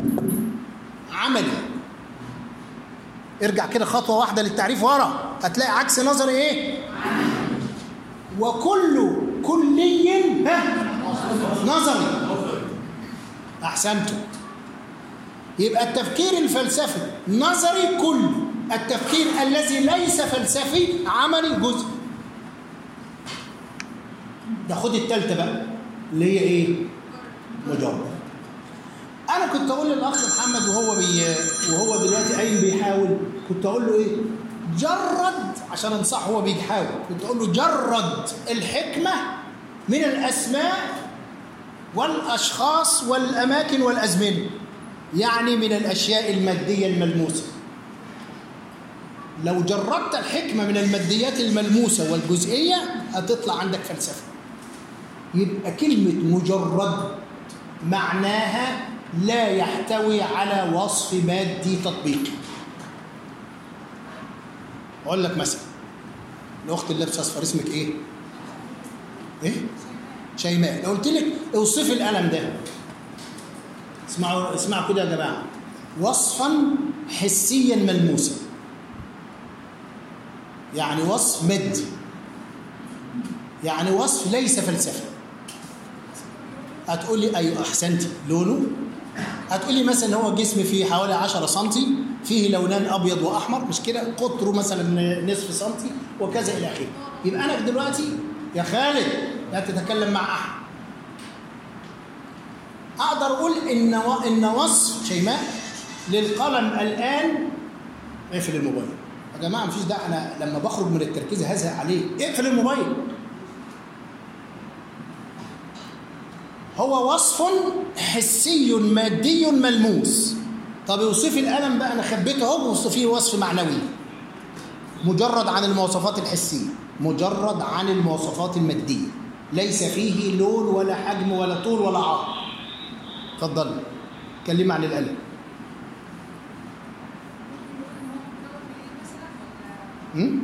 عملي ارجع كده خطوه واحده للتعريف ورا هتلاقي عكس نظري ايه وكل كلي ها نظري احسنتم يبقى التفكير الفلسفي نظري كل التفكير الذي ليس فلسفي عملي جزء ده خد التالتة بقى اللي هي ايه مجرد انا كنت اقول للاخ محمد وهو بي وهو دلوقتي قايم بيحاول كنت اقول له ايه جرد عشان انصحه هو بيحاول كنت اقول له جرد الحكمه من الاسماء والاشخاص والاماكن والازمنه يعني من الاشياء الماديه الملموسه لو جردت الحكمه من الماديات الملموسه والجزئيه هتطلع عندك فلسفه يبقى كلمه مجرد معناها لا يحتوي على وصف مادي تطبيقي اقول لك مثلا الاخت اللي لابسه اصفر اسمك ايه ايه شيماء لو قلت لك اوصفي القلم ده اسمعوا اسمعوا كده يا جماعه وصفا حسيا ملموسا يعني وصف مادي يعني وصف ليس فلسفي هتقول لي ايوه احسنتي لونه هتقول لي مثلا هو جسم فيه حوالي 10 سم فيه لونان ابيض واحمر مش كده قطره مثلا نصف سنتي وكذا الى اخره يبقى انا دلوقتي يا خالد لا تتكلم مع احد اقدر اقول ان و... ان وصف شيماء للقلم الان اقفل الموبايل يا جماعه مفيش داعي انا لما بخرج من التركيز هزهق عليه اقفل الموبايل هو وصف حسي مادي ملموس طب اوصفي الالم بقى انا خبيته اهو اوصفيه وصف معنوي مجرد عن المواصفات الحسيه مجرد عن المواصفات الماديه ليس فيه لون ولا حجم ولا طول ولا عرض اتفضل كلمي عن الالم هم؟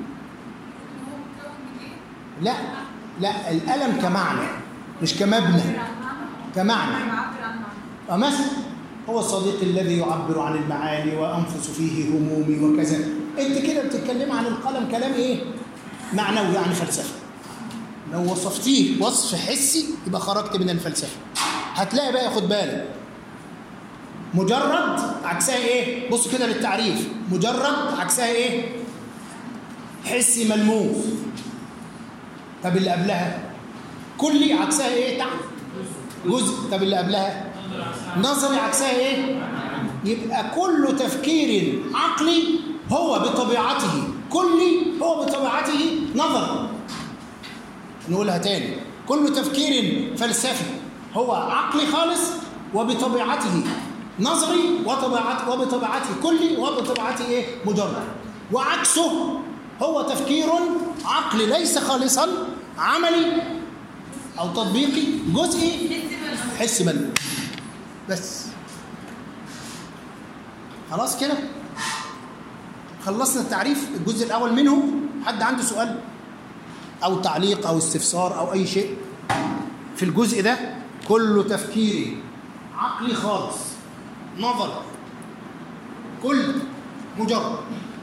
لا لا الالم كمعنى مش كمبنى كمعنى اه مثلا هو الصديق الذي يعبر عن المعاني وانفس فيه همومي وكذا انت كده بتتكلم عن القلم كلام ايه معنوي يعني فلسفه لو وصفتيه وصف حسي يبقى خرجت من الفلسفه هتلاقي بقى خد بالك مجرد عكسها ايه بص كده للتعريف مجرد عكسها ايه حسي ملموس طب اللي قبلها كلي عكسها ايه تحت جزء طب اللي قبلها نظري عكسها ايه يبقى كل تفكير عقلي هو بطبيعته كلي هو بطبيعته نظري نقولها تاني كل تفكير فلسفي هو عقلي خالص وبطبيعته نظري وطبيعته وبطبيعته كلي وبطبيعته ايه مجرد وعكسه هو تفكير عقلي ليس خالصا عملي او تطبيقي جزئي حس منه بس خلاص كده خلصنا التعريف الجزء الاول منه حد عنده سؤال او تعليق او استفسار او اي شيء في الجزء ده كله تفكيري عقلي خالص نظر كل مجرد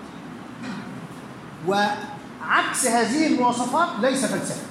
وعكس هذه المواصفات ليس فلسفه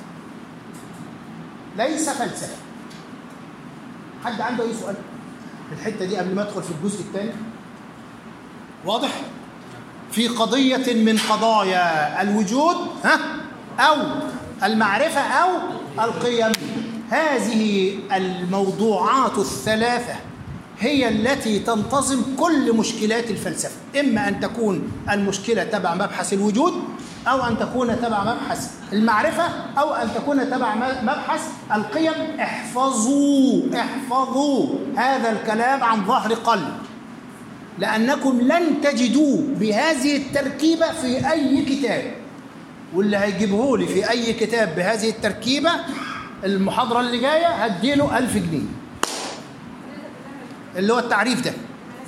ليس فلسفه حد عنده اي سؤال في الحته دي قبل ما ادخل في الجزء الثاني واضح في قضيه من قضايا الوجود ها او المعرفه او القيم هذه الموضوعات الثلاثه هي التي تنتظم كل مشكلات الفلسفه اما ان تكون المشكله تبع مبحث الوجود او ان تكون تبع مبحث المعرفه او ان تكون تبع مبحث القيم احفظوا احفظوا هذا الكلام عن ظهر قلب لانكم لن تجدوه بهذه التركيبه في اي كتاب واللي هيجيبه لي في اي كتاب بهذه التركيبه المحاضره اللي جايه هديله ألف جنيه اللي هو التعريف ده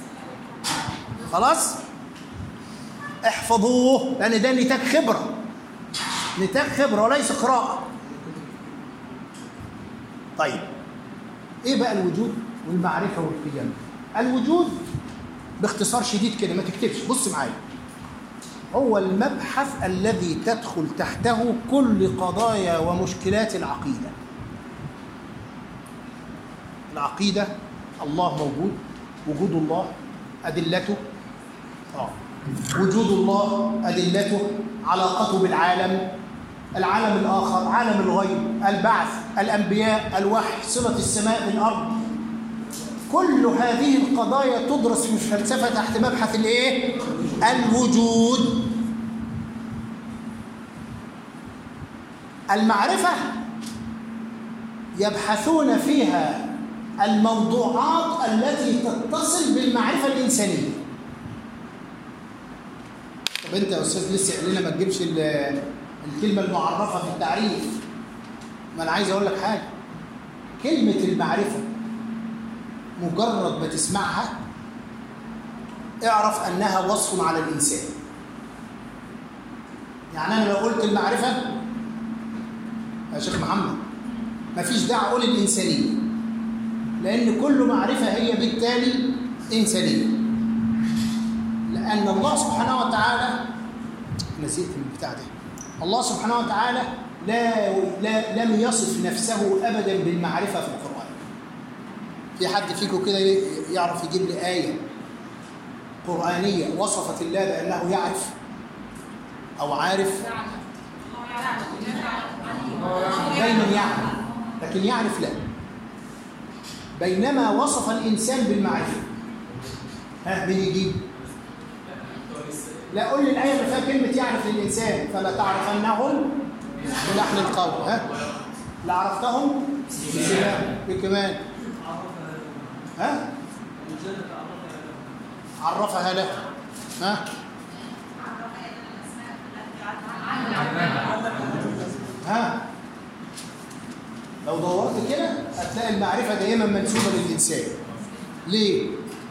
خلاص احفظوه لان ده نتاج خبره نتاج خبره وليس قراءه طيب ايه بقى الوجود والمعرفه والقيم الوجود باختصار شديد كده ما تكتبش بص معايا هو المبحث الذي تدخل تحته كل قضايا ومشكلات العقيده العقيده الله موجود وجود الله ادلته اه وجود الله ادلته علاقته بالعالم العالم الاخر عالم الغيب البعث الانبياء الوحي صله السماء بالارض كل هذه القضايا تدرس في الفلسفه تحت مبحث الايه الوجود المعرفه يبحثون فيها الموضوعات التي تتصل بالمعرفه الانسانيه طب انت يا استاذ لسه قال لنا ما تجيبش الكلمه المعرفه في التعريف ما انا عايز اقول لك حاجه كلمه المعرفه مجرد ما تسمعها اعرف انها وصف على الانسان يعني انا لو قلت المعرفه يا شيخ محمد مفيش داعي اقول الانسانيه لان كل معرفه هي بالتالي انسانيه لان الله سبحانه وتعالى نسيت من البتاع ده الله سبحانه وتعالى لا, لا لم يصف نفسه ابدا بالمعرفه في القران في حد فيكم كده يعرف يجيب لي ايه قرانيه وصفت الله بانه يعرف او عارف دايما يعرف لكن يعرف لا بينما وصف الانسان بالمعرفه ها مين يجيب لا قول لي الايه اللي فيها كلمه يعرف للانسان فلا تعرفنهم بلحن القول ها لعرفتهم بسماء كمان ها عرفها له ها ها لو دورت كده هتلاقي المعرفة دائما منسوبة للإنسان ليه؟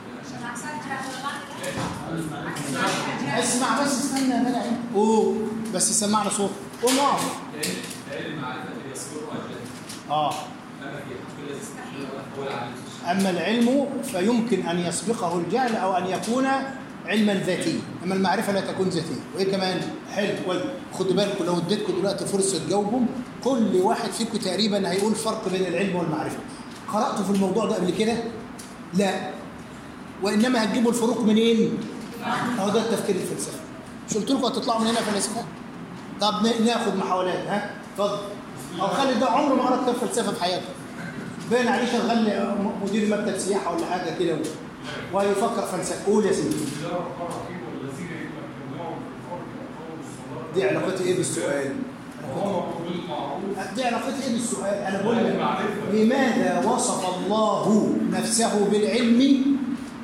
اسمع بس استنى يا جدع اوه بس سمعنا صوت قوم اقف لأن المعرفة يذكرها الجهل اه أما في حق الذي استحيل هو العلم أما العلم فيمكن أن يسبقه الجهل أو أن يكون علما ذاتيا أما المعرفة لا تكون ذاتية وإيه كمان حلو كويس خدوا بالكم لو اديتكم دلوقتي فرصة تجاوبهم كل واحد فيكم تقريبا هيقول فرق بين العلم والمعرفة قرأتوا في الموضوع ده قبل كده؟ لا وإنما هتجيبوا الفروق منين؟ أهو ده التفكير الفلسفي مش قلت لكم هتطلعوا من هنا فلاسفة؟ طب ن- ناخد محاولات ها؟ اتفضل أو خالد ده عمره ما قرأ كتاب فلسفة في حياته باين عليه شغال مدير مكتب سياحه ولا حاجه كده ويفكر فلسفه قول يا سيدي بسم الله الرحمن الرحيم والذين يتمكنون في الارض واقاموا الصلاه دي علاقتها ايه بالسؤال؟ وامروا بالمعروف دي علاقتها ايه بالسؤال؟ انا بقول لك لماذا وصف الله نفسه بالعلم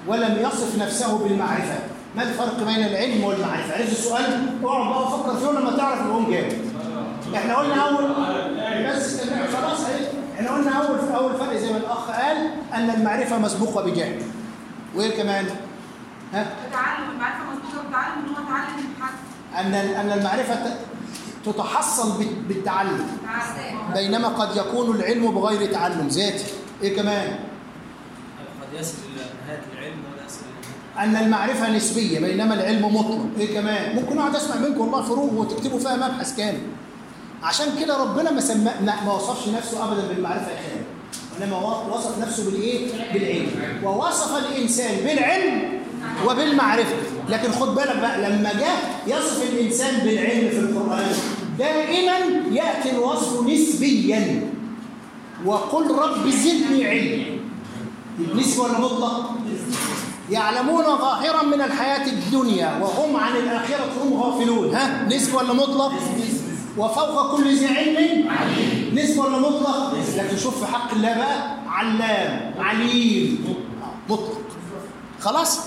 ولم يصف نفسه بالمعرفة ما الفرق بين العلم والمعرفة عرفت السؤال اقعد بقى فكر فيه لما تعرف الأم جاوب احنا قلنا أول بس استنى، خلاص اهي احنا قلنا أول أول فرق زي ما الأخ قال أن المعرفة مسبوقة بجهل وإيه كمان؟ ها؟ تعلم المعرفه مسبوقه بالتعلم ان هو اتعلم الحق أن أن المعرفة ت- تتحصل بال- بالتعلم تعلم بينما قد يكون العلم بغير تعلم ذاتي إيه كمان؟ قد يصل إلى نهاية العلم ولا يصل إلى نهاية أن المعرفة نسبية بينما العلم مطلق إيه كمان؟ ممكن أقعد أسمع منكم والله فروق وتكتبوا فيها مبحث كامل عشان كده ربنا ما سمى ما ما وصفش نفسه أبدا بالمعرفة الكاملة وإنما و- وصف نفسه بالإيه؟ بالعلم ووصف الإنسان بالعلم وبالمعرفة لكن خد بالك بقى لما جاء يصف الإنسان بالعلم في القرآن دائما يأتي الوصف نسبيا وقل رب زدني علم نسبي ولا مطلق؟ يعلمون ظاهرا من الحياة الدنيا وهم عن الآخرة هم غافلون ها نسبي ولا مطلق؟ وفوق كل ذي علم نسبي ولا مطلق؟ لكن شوف في حق الله بقى علام عليم مطلق خلاص؟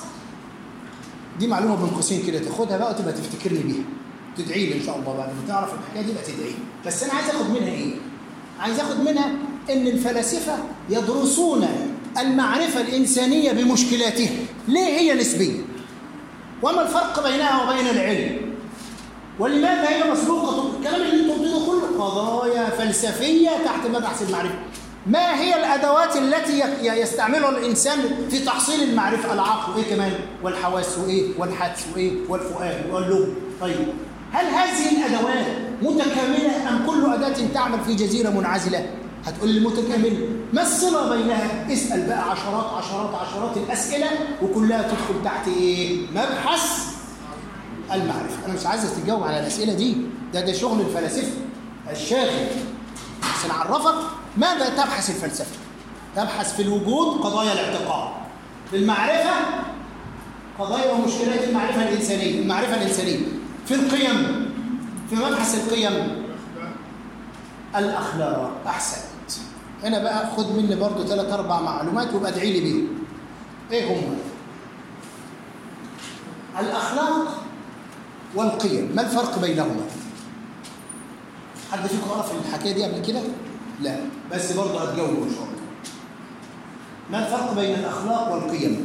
دي معلومة بين قوسين كده تاخدها بقى وتبقى تفتكرني بيها تدعي لي ان شاء الله بعد ما تعرف الحكايه دي يبقى تدعي لي بس انا عايز اخد منها ايه؟ عايز اخد منها ان الفلاسفه يدرسون المعرفه الانسانيه بمشكلاتها ليه هي نسبيه؟ وما الفرق بينها وبين العلم؟ ولماذا هي مسبوقه؟ الكلام اللي انتم قلتوه كله قضايا فلسفيه تحت مبحث المعرفه. ما هي الادوات التي ي- يستعملها الانسان في تحصيل المعرفه؟ العقل وايه كمان؟ والحواس وايه؟ والحدس وايه؟ والفؤاد واللب. طيب هل هذه الادوات متكامله ام كل اداه تعمل في جزيره منعزله؟ هتقول لي متكامله. ما الصله بينها؟ اسال بقى عشرات عشرات عشرات الاسئله وكلها تدخل تحت ايه؟ مبحث المعرفة أنا مش عايزك تجاوب على الأسئلة دي ده ده شغل الفلاسفة الشاغل بس نعرفك ماذا تبحث الفلسفة تبحث في الوجود قضايا الاعتقاد في المعرفة قضايا ومشكلات المعرفة الإنسانية المعرفة الإنسانية في القيم في مبحث القيم الأخلاق أحسنت هنا بقى خد مني برضو ثلاث أربع معلومات وابقى ادعي لي بيهم إيه هم؟ الأخلاق والقيم ما الفرق بينهما حد فيكم عرف الحكايه دي قبل كده لا بس برضه هتجاوبوا ان شاء الله ما الفرق بين الاخلاق والقيم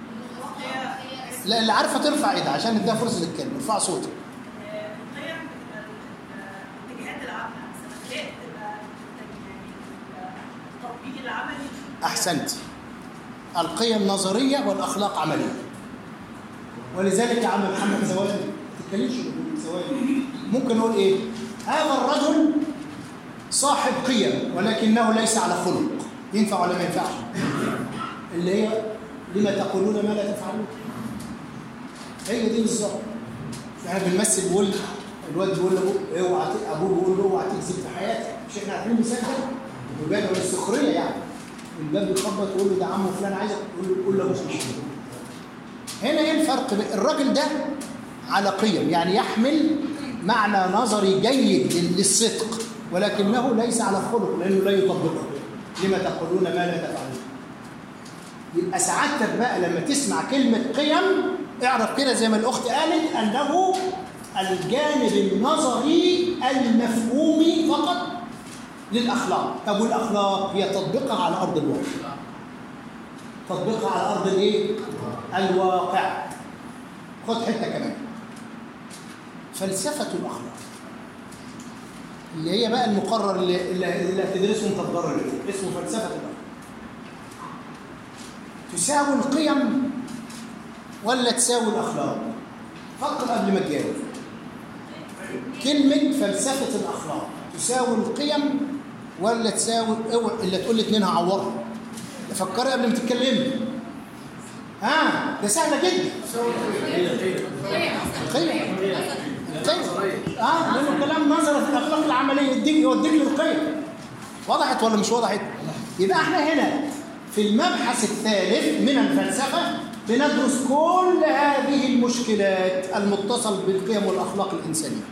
لا اللي عارفه ترفع ايدها عشان نديها فرصه تتكلم ارفع صوتك القيم بتبقى اتجاهات العمل مثلا ايه بتبقى يعني التطبيق العملي احسنت القيم نظريه والاخلاق عمليه ولذلك يا عم محمد زوال ما تتكلمش زوال ممكن نقول ايه هذا الرجل صاحب قيم ولكنه ليس على خلق ينفع ولا ما ينفعش اللي هي لما تقولون ما لا تفعلون هي دي بالظبط احنا بنمثل بيقول الواد بيقول لابوه اوعى ت- ابوه بيقول له اوعى تكذب في حياتك مش احنا عارفين المثال ده وبان ولا السخريه يعني الباب بيخبط يقول له ده عمه فلان عايزك يقول له قول لابوك مش كده. هنا ايه الفرق بين الراجل ده على قيم يعني يحمل معنى نظري جيد لل- للصدق ولكنه ليس على خلق لانه لا يطبقه لما تقولون ما لا تفعلون يبقى سعادتك بقى لما تسمع كلمة قيم اعرف كده زي ما الأخت قالت أنه الجانب النظري المفهومي فقط للأخلاق طب والأخلاق هي تطبيقها على أرض الواقع تطبيقها على أرض الإيه؟ الواقع خد حتة كمان فلسفة الأخلاق اللي هي بقى المقرر اللي, اللي اللي هتدرسه انت في دار العلوم اسمه فلسفة الأخلاق تساوي القيم ولا تساوي الأخلاق فكر قبل ما تجاوب كلمة فلسفة الأخلاق تساوي القيم ولا تساوي اوعى اللي تقول لي اتنين هعورها فكري قبل ما تتكلمي ها ده سهلة جدا القيم القيم اه لانه كلام نظري في الاخلاق العمليه يديك يوديك للقيم وضحت ولا مش وضحت؟ يبقى احنا هنا في المبحث الثالث من الفلسفه بندرس كل هذه المشكلات المتصل بالقيم والاخلاق الانسانيه.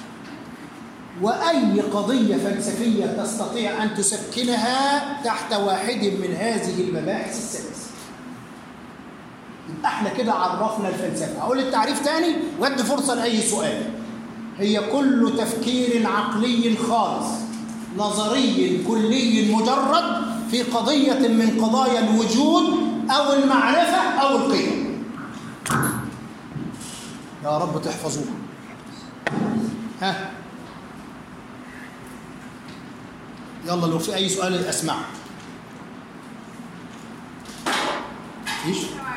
واي قضيه فلسفيه تستطيع ان تسكنها تحت واحد من هذه المباحث الثلاث. احنا كده عرفنا الفلسفه هقول التعريف تاني وادي فرصه لاي سؤال هي كل تفكير عقلي خالص نظري كلي مجرد في قضيه من قضايا الوجود او المعرفه او القيم يا رب تحفظوها ها يلا لو في اي سؤال اسمعه ايش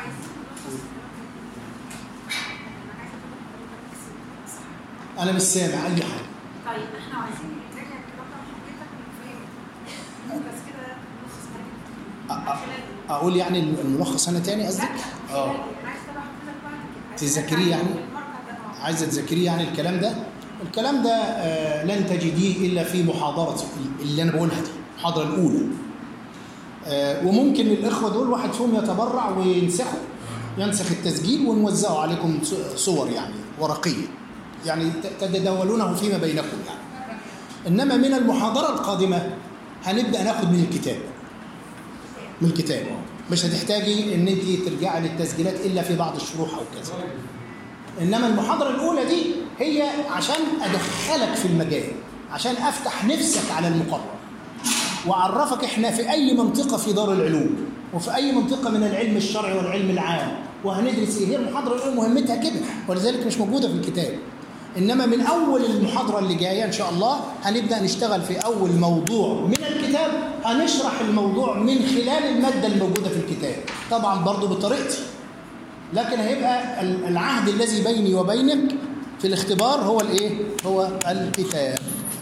انا مش سامع اي حاجه طيب احنا عايزين نراجع الكلام ده حضرتك من فين بس كده نلخص أ- حاجه أ- اقول يعني الملخص انا تاني قصدك اه انا عايز اتابع حضرتك بعد كده تذاكريه يعني؟ المرجع ده عايزه تذاكريه يعني الكلام ده الكلام ده آه، لن تجديه الا في محاضره اللي انا بقولها دي المحاضره الاولى آه، وممكن الاخوه دول واحد فيهم يتبرع وينسخه ينسخ التسجيل ونوزعه عليكم ص- صور يعني ورقيه يعني ت- تتداولونه فيما بينكم يعني انما من المحاضره القادمه هنبدا ناخد من الكتاب من الكتاب مش هتحتاجي ان انت ترجعي للتسجيلات الا في بعض الشروح او كذا انما المحاضره الاولى دي هي عشان ادخلك في المجال عشان افتح نفسك على المقرر واعرفك احنا في اي منطقه في دار العلوم وفي اي منطقه من العلم الشرعي والعلم العام وهندرس ايه هي المحاضره الاولى مهمتها كده ولذلك مش موجوده في الكتاب انما من اول المحاضره اللي جايه ان شاء الله هنبدا نشتغل في اول موضوع من الكتاب هنشرح الموضوع من خلال الماده الموجوده في الكتاب طبعا برضو بطريقتي لكن هيبقى ال- العهد الذي بيني وبينك في الاختبار هو الايه هو الكتاب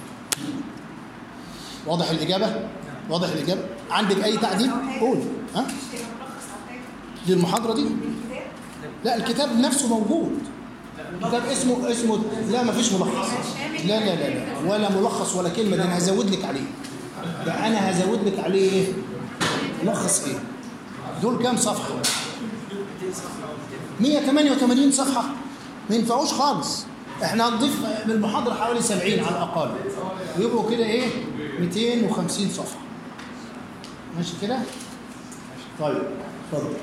واضح الاجابه واضح الاجابه عندك اي تعديل قول ها ملخص او حاجه دي المحاضره دي الكتاب لا الكتاب نفسه موجود كتاب اسمه اسمه لا ما فيش ملخص لا لا لا لا ولا ملخص ولا كلمه ده انا هزود لك عليه ده انا هزود لك عليه ايه ملخص ايه دول كام صفحه 188 صفحه ما ينفعوش خالص احنا هنضيف بالمحاضره حوالي 70 على الاقل ويبقوا كده ايه 250 صفحه ماشي كده طيب اتفضل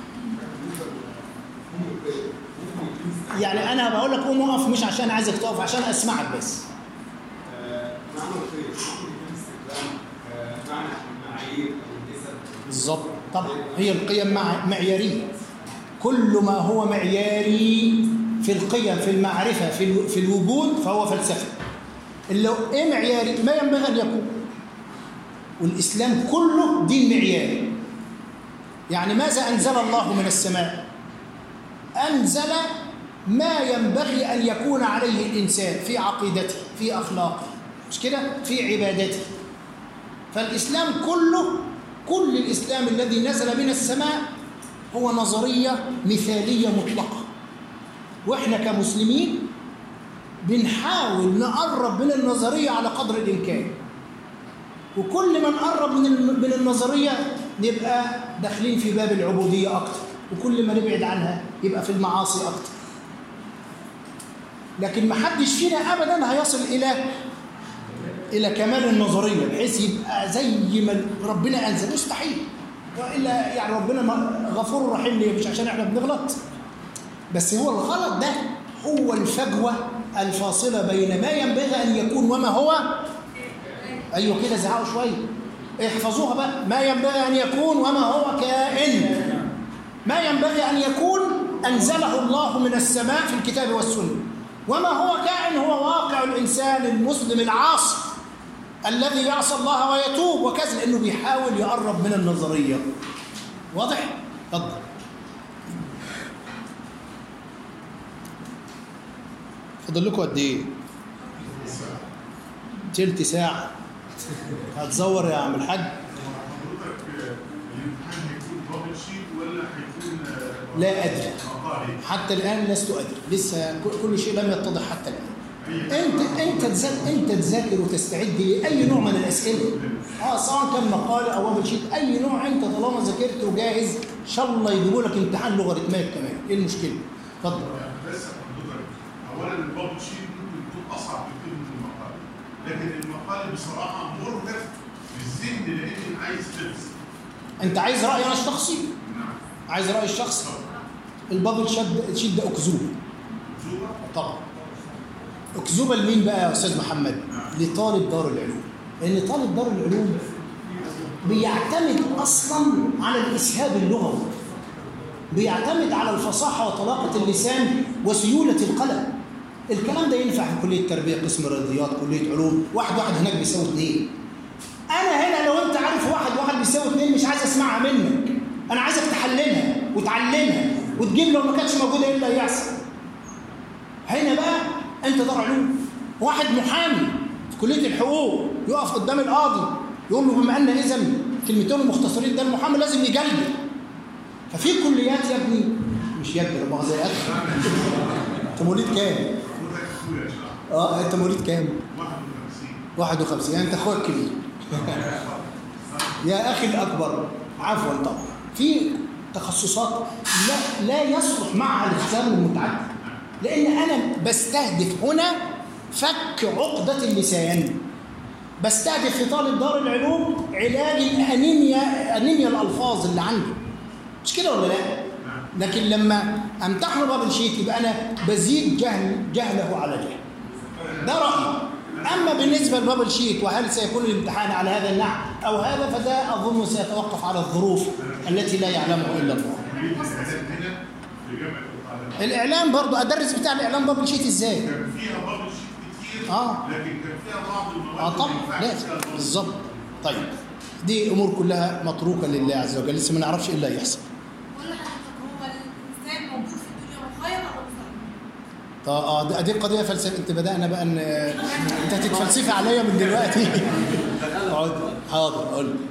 يعني انا بقول لك قوم اقف مش عشان عايزك تقف عشان اسمعك بس معنى الخير ممكن استخدام معنى المعايير او النسب بالظبط طبعا هي القيم مع معياريه كل ما هو معياري في القيم في المعرفه في الو- في الوجود فهو فلسفه اللي هو ايه معياري ما ينبغي ان يكون والاسلام كله دين معياري يعني ماذا انزل الله من السماء انزل ما ينبغي ان يكون عليه الانسان في عقيدته في اخلاقه مش كده في عبادته فالإسلام كله كل الإسلام الذي نزل من السماء هو نظرية مثالية مطلقة وإحنا كمسلمين بنحاول نقرب من النظرية على قدر الإمكان وكل ما نقرب من الم- من النظرية نبقى داخلين في باب العبودية أكتر وكل ما نبعد عنها يبقى في المعاصي أكتر لكن ما حدش فينا أبدا هيصل إلى الى كمال النظريه بحيث يبقى زي ما ربنا انزل مستحيل والا يعني ربنا ما- غفور رحيم ليه مش عشان احنا بنغلط بس هو الغلط ده هو الفجوه الفاصله بين ما ينبغي ان يكون وما هو ايوه كده زعقوا شويه احفظوها بقى ما ينبغي ان يكون وما هو كائن ما ينبغي ان يكون انزله الله من السماء في الكتاب والسنه وما هو كائن هو واقع الانسان المسلم العاصي الذي يعصى الله ويتوب وكذا لانه بيحاول يقرب من النظريه واضح اتفضل فاضل لكم قد ايه تلت ساعه هتزور يا عم الحاج حضرتك آه، الامتحان هيكون دبل شيت ولا هيكون آه، لا أدري. مقالي؟ حتى الان لست ادري لسه كل- كل شيء لم يتضح حتى الان أي انت انت تذاكر انت تذاكر وتستعد لاي نوع من الاسئله اه سواء كان مقاله او وابل شيت اي نوع انت طالما ذاكرت وجاهز ان شاء الله يجيبوا لك امتحان لوغاريتمات كمان ايه المشكله اتفضل بس حضرتك اولا البابل شيت ممكن يكون اصعب بكتير من المقال لكن المقال بصراحه مرهق في الذهن لان عايز تفصل انت عايز رايي انا الشخصي نعم عايز رايي الشخصي البابل شد شيت ده اكذوبه زوبة طبعا اكذوبه لمين بقى يا استاذ محمد؟ لطالب دار العلوم لان طالب دار العلوم بيعتمد اصلا على الاسهاب اللغوي بيعتمد على الفصاحه وطلاقه اللسان وسيوله القلم الكلام ده ينفع في كليه التربيه قسم الرياضيات كليه علوم واحد واحد هناك بيساوي اثنين انا هنا لو انت عارف واحد واحد بيساوي اثنين مش عايز اسمعها منك انا عايزك تحللها وتعلمها وتجيب لو ما كانتش موجوده ايه اللي هيحصل هنا بقى انت دار علوم واحد محامي في كليه الحقوق يقف قدام القاضي يقول له بما ان اذا كلمتين المختصرين ده المحامي لازم يجلد ففي كليات يا ابني مش يا ابني لا مؤاخذه يا اخي انت مواليد كام؟ مدرك أخويا يا شباب اه انت مواليد كام؟ 51 51 يعني انت اخوك الكبير يا اخي الاكبر عفوا طبعا في تخصصات لا لا يصلح معها الاختيار المتعدد لان انا بستهدف هنا فك عقده اللسان بستهدف في طالب دار العلوم علاج الانيميا انيميا الالفاظ اللي عنده مش كده ولا لا لكن لما امتحن باب الشيت يبقى انا بزيد جهل جهله على جهل ده رايي اما بالنسبه لبابل شيت وهل سيكون الامتحان على هذا النحو او هذا فده اظن سيتوقف على الظروف التي لا يعلمها الا الله كلية الإعلام هنا في جامعة القاهرة الاعلام برضو ادرس بتاع الاعلام بابل شيت ازاي كان فيها بابل شيت كتير آه. لكن كان فيها بعض المواد اه اللي طبعا ما ينفعش لازم فيها بابل. بالظبط طيب دي امور كلها متروكه لله عز وجل لسه ما نعرفش ايه اللي هيحصل بقول لحضرتك هو الانسان موجود في الدنيا مخير او مسير؟ طب اه دي- دي قضيه فلسفيه انت بدانا بقى ان انت هتتفلسفي عليا من دلوقتي اقعد حاضر قول لي.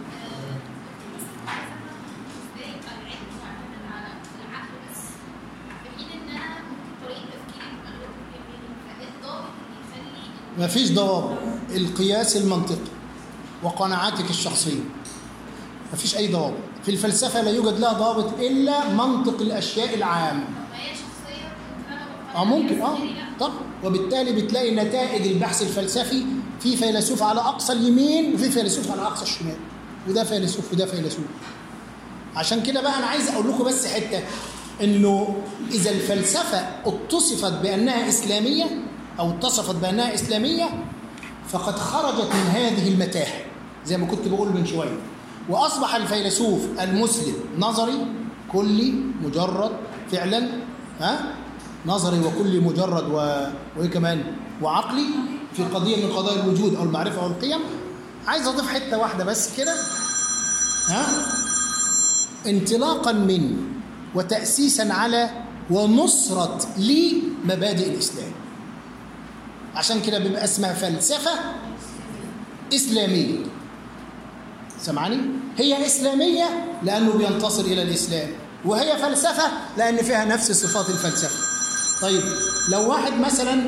ازاي يبقى العلم معتمد على العقل بس في حين ان انا ممكن طريقه تفكيري تبقى غير مكمله فايه الضابط اللي يخلي إن مفيش ضوابط القياس المنطقي وقناعاتك الشخصيه مفيش اي ضوابط في الفلسفه لا يوجد لها ضابط الا منطق الاشياء العامه ما هي شخصيه ممكن انا بقتنع اه ممكن اه بالنسبة لي لا. طب وبالتالي بتلاقي نتائج البحث الفلسفي في فيلسوف على اقصى اليمين وفي فيلسوف على اقصى الشمال وده فيلسوف وده فيلسوف عشان كده بقى انا عايز اقول لكم بس حته انه اذا الفلسفه اتصفت بانها اسلاميه او اتصفت بانها اسلاميه فقد خرجت من هذه المتاهه زي ما كنت بقول من شويه واصبح الفيلسوف المسلم نظري كلي مجرد فعلا ها نظري وكلي مجرد و... وايه كمان وعقلي في قضيه من قضايا الوجود او المعرفه او القيم عايز اضيف حته واحده بس كده ها انطلاقا من وتاسيسا على ونصره لمبادئ الاسلام عشان كده بيبقى اسمها فلسفه اسلاميه سمعني هي اسلاميه لانه بينتصر الى الاسلام وهي فلسفه لان فيها نفس صفات الفلسفه طيب لو واحد مثلا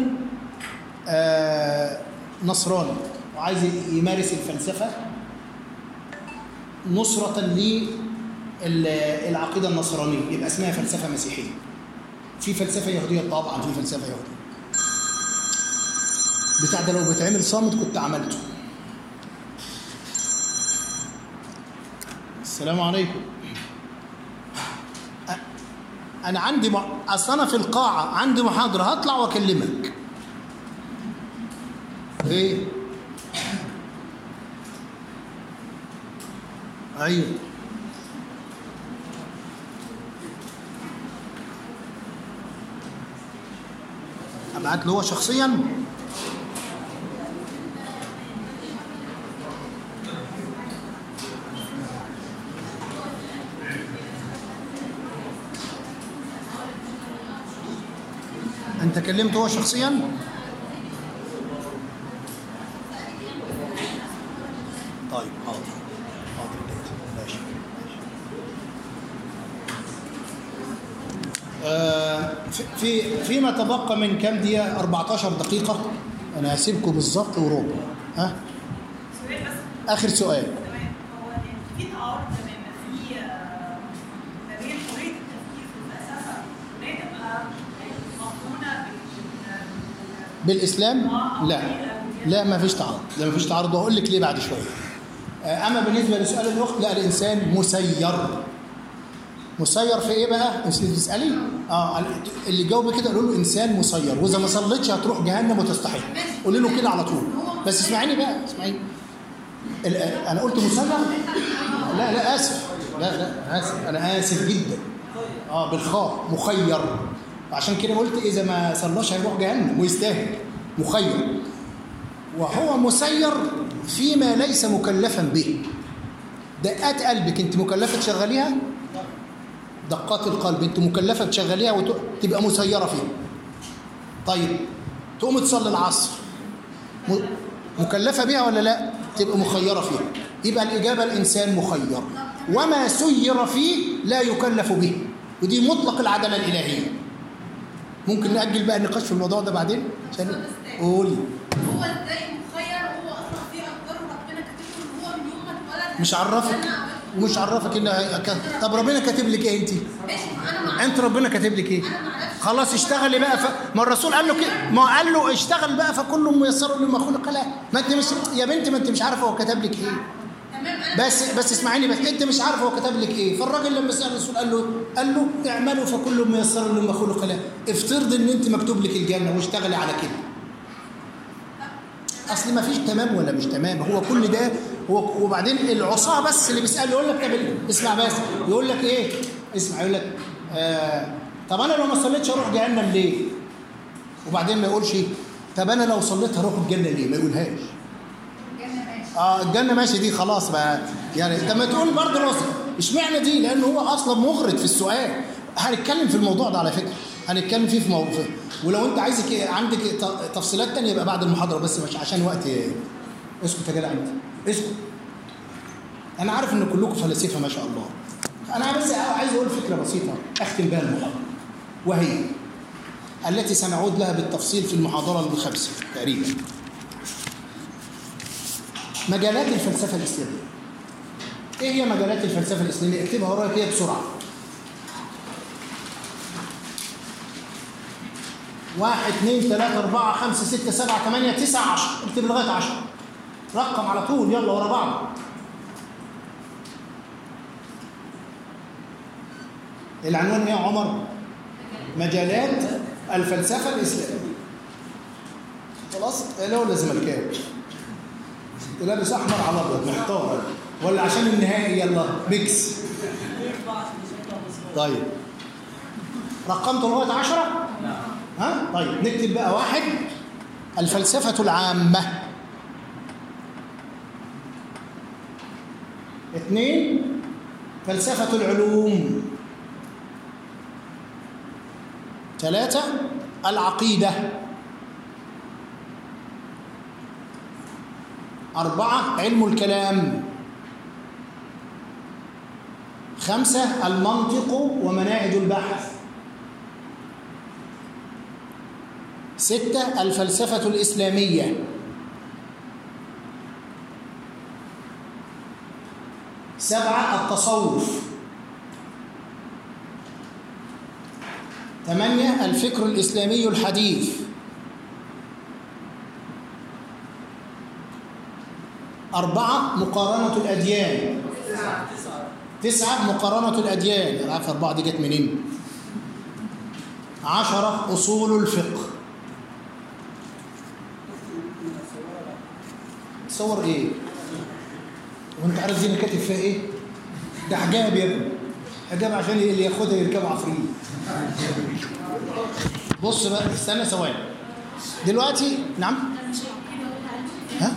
آه نصراني وعايز يمارس الفلسفه نصرة للعقيدة النصرانية يبقى اسمها فلسفة مسيحية في فلسفة يهودية طبعا في فلسفة يهودية بتاع ده لو بيتعمل صامت كنت عملته السلام عليكم أ- انا عندي م... اصل انا في القاعه عندي محاضره هطلع واكلمك ايه ايوه ابعت له هو شخصيا انت كلمته هو شخصيا طيب حاضر حاضر ماشي آه، في- في فيما تبقى من كام دقيقة 14 دقيقة أنا هسيبكم بالظبط وربع ها سؤال بس آخر سؤال تمام هو يعني في تعارض تماما في آه، ما بين حريه التفكير في الفلسفه وهي تبقى مقرونه بال- بالإسلام لا لا ما فيش تعارض لا ما فيش تعارض وهقول لك ليه بعد شوية آه، أما بالنسبة لسؤال الأخت لا الإنسان مسير مسير في ايه بقى؟ انت بتسالي؟ اه اللي جاوب كده قولوا له انسان مسير واذا ما صليتش هتروح جهنم وتستحق قولي له كده على طول بس اسمعيني بقى اسمعيني ال- انا قلت مسير؟ لا لا اسف لا لا اسف انا اسف جدا اه بالخاء مخير عشان كده قلت اذا ما صلاش هيروح جهنم ويستاهل مخير وهو مسير فيما ليس مكلفا به دقات قلبك انت مكلفه تشغليها دقات القلب انت مكلفه تشغليها وتبقى مسيره فيها طيب تقوم تصلي العصر م- مكلفه بها ولا لا تبقى مخيره فيها يبقى الاجابه الانسان مخير وما سير فيه لا يكلف به ودي مطلق العداله الالهيه ممكن ناجل بقى النقاش في الموضوع ده بعدين عشان قولي هو ازاي مخير وهو اصلا في اقدار ربنا كاتبه ان هو من يوم ما اتولد مش عرفك ومش عرفك ان هي- ك- طب ربنا كاتب لك ايه انت ماشي انا ما انت ربنا كاتب لك ايه انا ما اعرفش خلاص اشتغلي بقى ف... ما الرسول قال له كده ما قال له اشتغل بقى فكل ميسر لما خلق له ما انت مش يا بنتي ما انت مش عارفه هو كتب لك ايه تمام انا بس بس اسمعيني بس انت مش عارفه هو كتب لك ايه فالراجل لما سال الرسول قال له قال له اعملوا فكل ميسر لما خلق له افترض ان انت مكتوب لك الجنه واشتغلي على كده اصل ما فيش تمام ولا مش تمام هو كل ده هو وبعدين العصاه بس اللي بيسال يقول لك طب اسمع بس يقول لك ايه اسمع يقول لك آه طب انا لو ما صليتش اروح جهنم ليه وبعدين ما يقولش طب انا لو صليت هروح الجنه ليه ما يقولهاش الجنه ماشي اه الجنه ماشي دي خلاص بقى يعني طب ما تقول برضه لو اشمعنى دي لان هو اصلا مغرض في السؤال هنتكلم في الموضوع ده على فكره هنتكلم فيه في موضوع ولو انت عايزك إيه، عندك ت- تفصيلات تانية يبقى بعد المحاضره بس مش عشان وقت اسكت يا جدع انت اسكت انا عارف ان كلكم فلاسفه ما شاء الله انا بس عايز اقول فكره بسيطه اختم بها المحاضره وهي التي سنعود لها بالتفصيل في المحاضره الخامسه تقريبا مجالات الفلسفه الاسلاميه ايه هي مجالات الفلسفه الاسلاميه اكتبها ورايا كده بسرعه واحد اثنين ثلاثة أربعة خمسة ستة سبعة ثمانية تسعة عشر اكتب لغاية عشر رقم على طول يلا ورا بعض العنوان ايه يا عمر؟ مجالات الفلسفة الإسلامية خلاص؟ لا ولا زملكاوي؟ لابس أحمر على أبيض محتار ولا عشان النهائي يلا ميكس طيب رقمت لغاية عشرة؟ ها؟ طيب نكتب بقى واحد الفلسفة العامة اثنين فلسفة العلوم ثلاثة العقيدة أربعة علم الكلام خمسة المنطق ومناهج البحث ستة الفلسفة الإسلامية سبعة التصوف ثمانية الفكر الإسلامي الحديث أربعة مقارنة الأديان تسعة مقارنة الأديان أنا عارف أربعة دي جت منين عشرة أصول الفقه تصور إيه وأنت عارف دي أنا كاتب فيها إيه ده حجاب يا ابني حجاب عشان اللي ياخدها يركبها عفريت بص بقى استنى ثواني دلوقتي نعم ها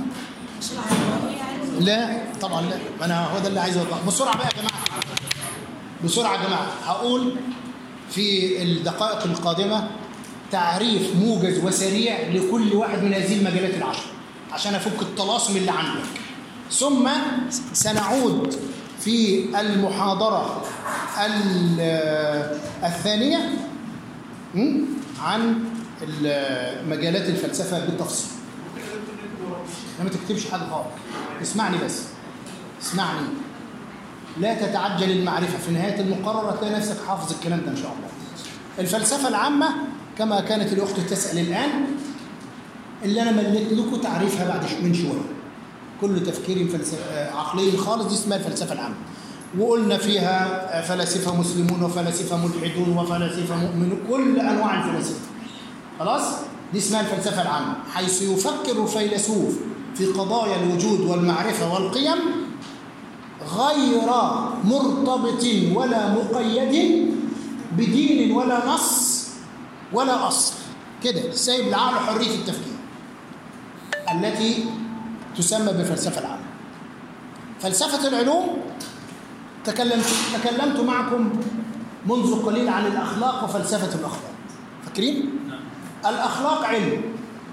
لا طبعا لا ما انا هو ده اللي عايز اوضحه بسرعه بقى يا جماعه بسرعه يا جماعه هقول في الدقائق القادمه تعريف موجز وسريع لكل واحد من هذه المجالات العشر عشان افك الطلاسم اللي عندك ثم سنعود في المحاضره ال- الثانيه م? عن ال- مجالات الفلسفه بالتفصيل ما تكتبش حاجه خالص اسمعني بس اسمعني لا تتعجل المعرفه في نهايه المقرر هتلاقي نفسك حافظ الكلام ده ان شاء الله الفلسفه العامه كما كانت الاخت تسال الان اللي انا مليت لكم تعريفها بعد ش- من شويه كل تفكير فلسفة عقلي خالص دي اسمها الفلسفه العامه وقلنا فيها فلاسفة مسلمون وفلاسفة ملحدون وفلاسفة مؤمنون كل أنواع الفلاسفة خلاص؟ دي اسمها الفلسفة العامة حيث يفكر الفيلسوف في قضايا الوجود والمعرفة والقيم غير مرتبط ولا مقيد بدين ولا نص ولا أصل كده سايب العقل حرية التفكير التي تسمى بالفلسفة العامة فلسفة العلوم تكلمت تكلمت معكم منذ قليل عن الأخلاق وفلسفة الأخلاق فاكرين؟ الأخلاق علم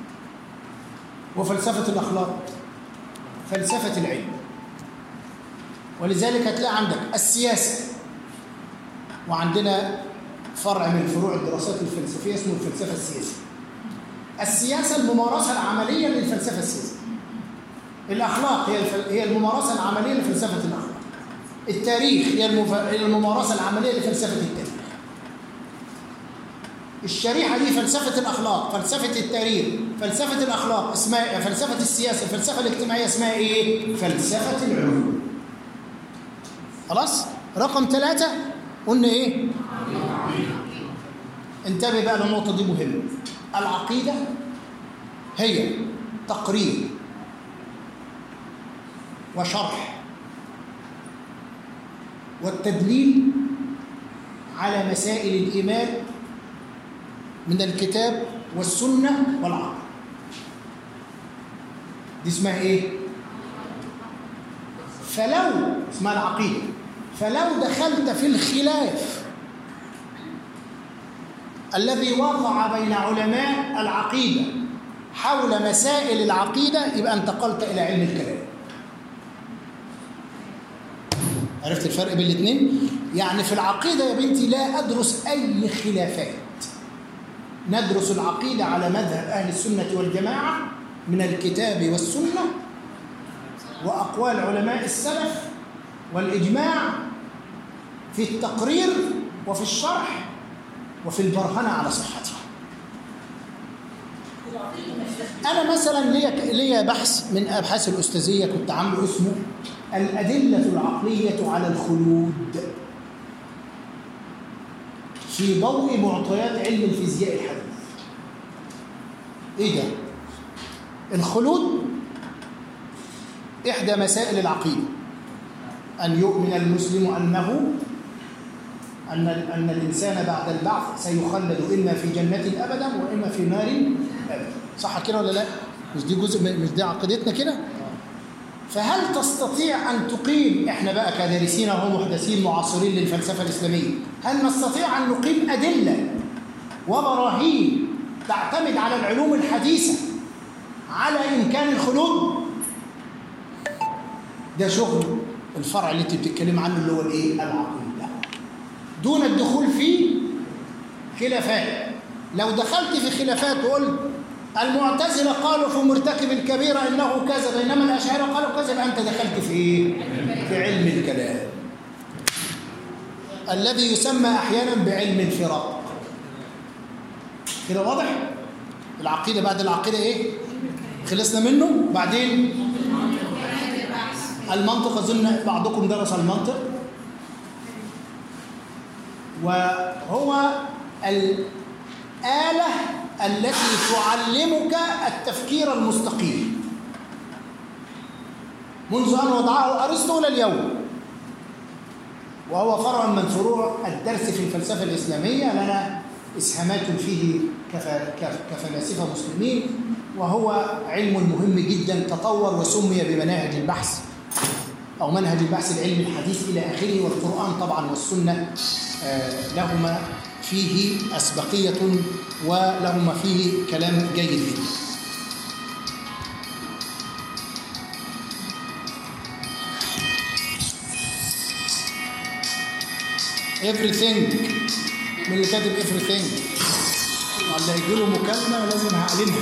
وفلسفة الأخلاق فلسفة العلم ولذلك هتلاقي عندك السياسة وعندنا فرع من فروع الدراسات الفلسفية اسمه الفلسفة السياسية السياسة الممارسة العملية للفلسفة السياسية الأخلاق هي الف- هي الممارسة العملية لفلسفة الأخلاق التاريخ هي المف- هي الممارسة العملية لفلسفة التاريخ الشريحة دي فلسفة الأخلاق فلسفة التاريخ فلسفة الأخلاق اسمها فلسفة السياسة الفلسفة الاجتماعية اسمها إيه؟ فلسفة العلوم خلاص؟ رقم ثلاثة قلنا إيه؟ انتبه بقى للنقطة دي مهمة العقيدة هي تقرير وشرح والتدليل على مسائل الإيمان من الكتاب والسنة والعقل دي اسمها إيه؟ فلو اسمها العقيدة فلو دخلت في الخلاف الذي وقع بين علماء العقيدة حول مسائل العقيدة يبقى انتقلت إلى علم الكلام عرفت الفرق بين الاثنين؟ يعني في العقيدة يا بنتي لا أدرس أي خلافات ندرس العقيدة على مذهب أهل السنة والجماعة من الكتاب والسنة وأقوال علماء السلف والإجماع في التقرير وفي الشرح وفي البرهنة على صحتها أنا مثلا ليا ليا بحث من أبحاث الأستاذية كنت عامله اسمه الأدلة العقلية على الخلود في ضوء معطيات علم الفيزياء الحديث إيه ده؟ الخلود إحدى مسائل العقيدة أن يؤمن المسلم أنه أن أن الإنسان بعد البعث سيخلد إما في جنة أبدا وإما في نار أبدا صح كده ولا لا؟ مش دي جزء من- مش دي عقيدتنا كده؟ فهل تستطيع أن تقيم إحنا بقى كدارسين أو محدثين معاصرين للفلسفة الإسلامية هل نستطيع أن نقيم أدلة وبراهين تعتمد على العلوم الحديثة على إمكان الخلود؟ ده شغل الفرع اللي انت بتتكلم عنه اللي هو الايه؟ العقيده. دون الدخول في خلافات. لو دخلت في خلافات وقلت المعتزله قالوا في مرتكب الكبيره انه كذا بينما الاشاعره قالوا كذا يبقى انت دخلت في ايه؟ في علم الكلام. الذي يسمى احيانا بعلم الفرق. كده واضح؟ العقيده بعد العقيده ايه؟ خلصنا منه بعدين المنطق أظن بعضكم درس المنطق وهو الآلة التي تعلمك التفكير المستقيم منذ أن وضعه أرسطو إلى اليوم وهو فرع من فروع الدرس في الفلسفة الإسلامية لنا إسهامات فيه كف- كف- كفلاسفة مسلمين وهو علم مهم جدا تطور وسمي بمناهج البحث أو منهج البحث العلمي الحديث إلى آخره والقرآن طبعا والسنة آه، لهما فيه أسبقية ولهما فيه كلام جيد جدا everything من اللي كاتب everything اللي هيجي له مكالمة لازم هعلنها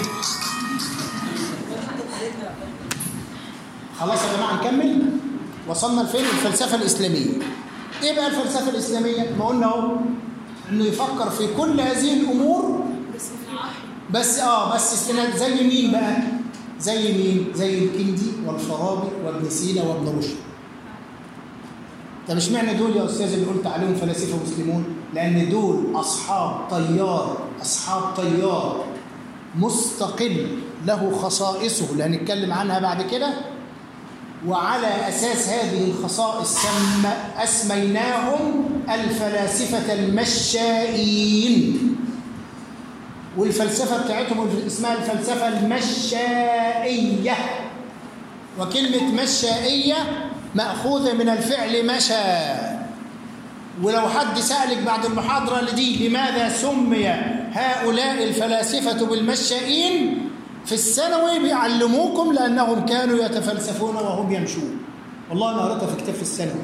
خلاص يا جماعه نكمل وصلنا لفين الفلسفه الاسلاميه ايه بقى الفلسفه الاسلاميه ما قلنا اهو انه يفكر في كل هذه الامور بس اه بس استناد زي مين بقى زي مين زي الكندي والفارابي وابن سينا وابن رشد طب اشمعنى دول يا استاذ اللي قلت عليهم فلاسفه مسلمون؟ لان دول اصحاب طيار اصحاب طيار مستقل له خصائصه اللي هنتكلم عنها بعد كده وعلى اساس هذه الخصائص سم اسميناهم الفلاسفه المشائيين والفلسفه بتاعتهم اسمها الفلسفه المشائيه وكلمه مشائيه ماخوذه من الفعل مشى ولو حد سألك بعد المحاضرة دي لماذا سمي هؤلاء الفلاسفة بالمشائين في الثانوي بيعلموكم لأنهم كانوا يتفلسفون وهم يمشون والله أنا قريتها في كتاب في الثانوي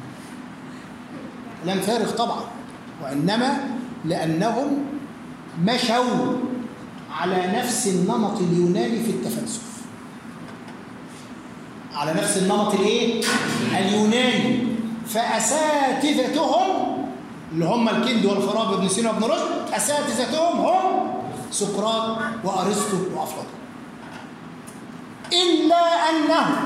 كلام فارغ طبعا وإنما لأنهم مشوا على نفس النمط اليوناني في التفلسف على نفس النمط الايه اليوناني فاساتذتهم اللي هم الكند والفارابي وابن سينا وابن رشد اساتذتهم هم سقراط وارسطو وافلاطون الا انهم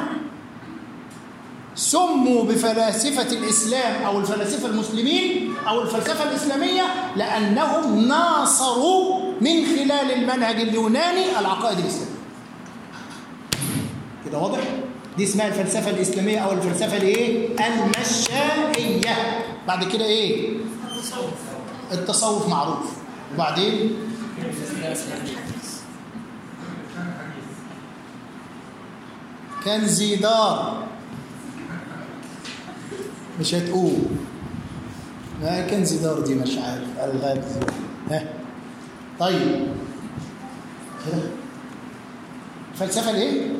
سموا بفلاسفه الاسلام او الفلاسفه المسلمين او الفلسفه الاسلاميه لانهم ناصروا من خلال المنهج اليوناني العقائد الاسلاميه كده واضح دي اسمها الفلسفه الاسلاميه او الفلسفه الايه المشائيه بعد كده ايه التصوف معروف وبعدين كان زيدار مش هتقول ما كان زيدار دي مش عارف الغاب ها طيب كده الفلسفه الايه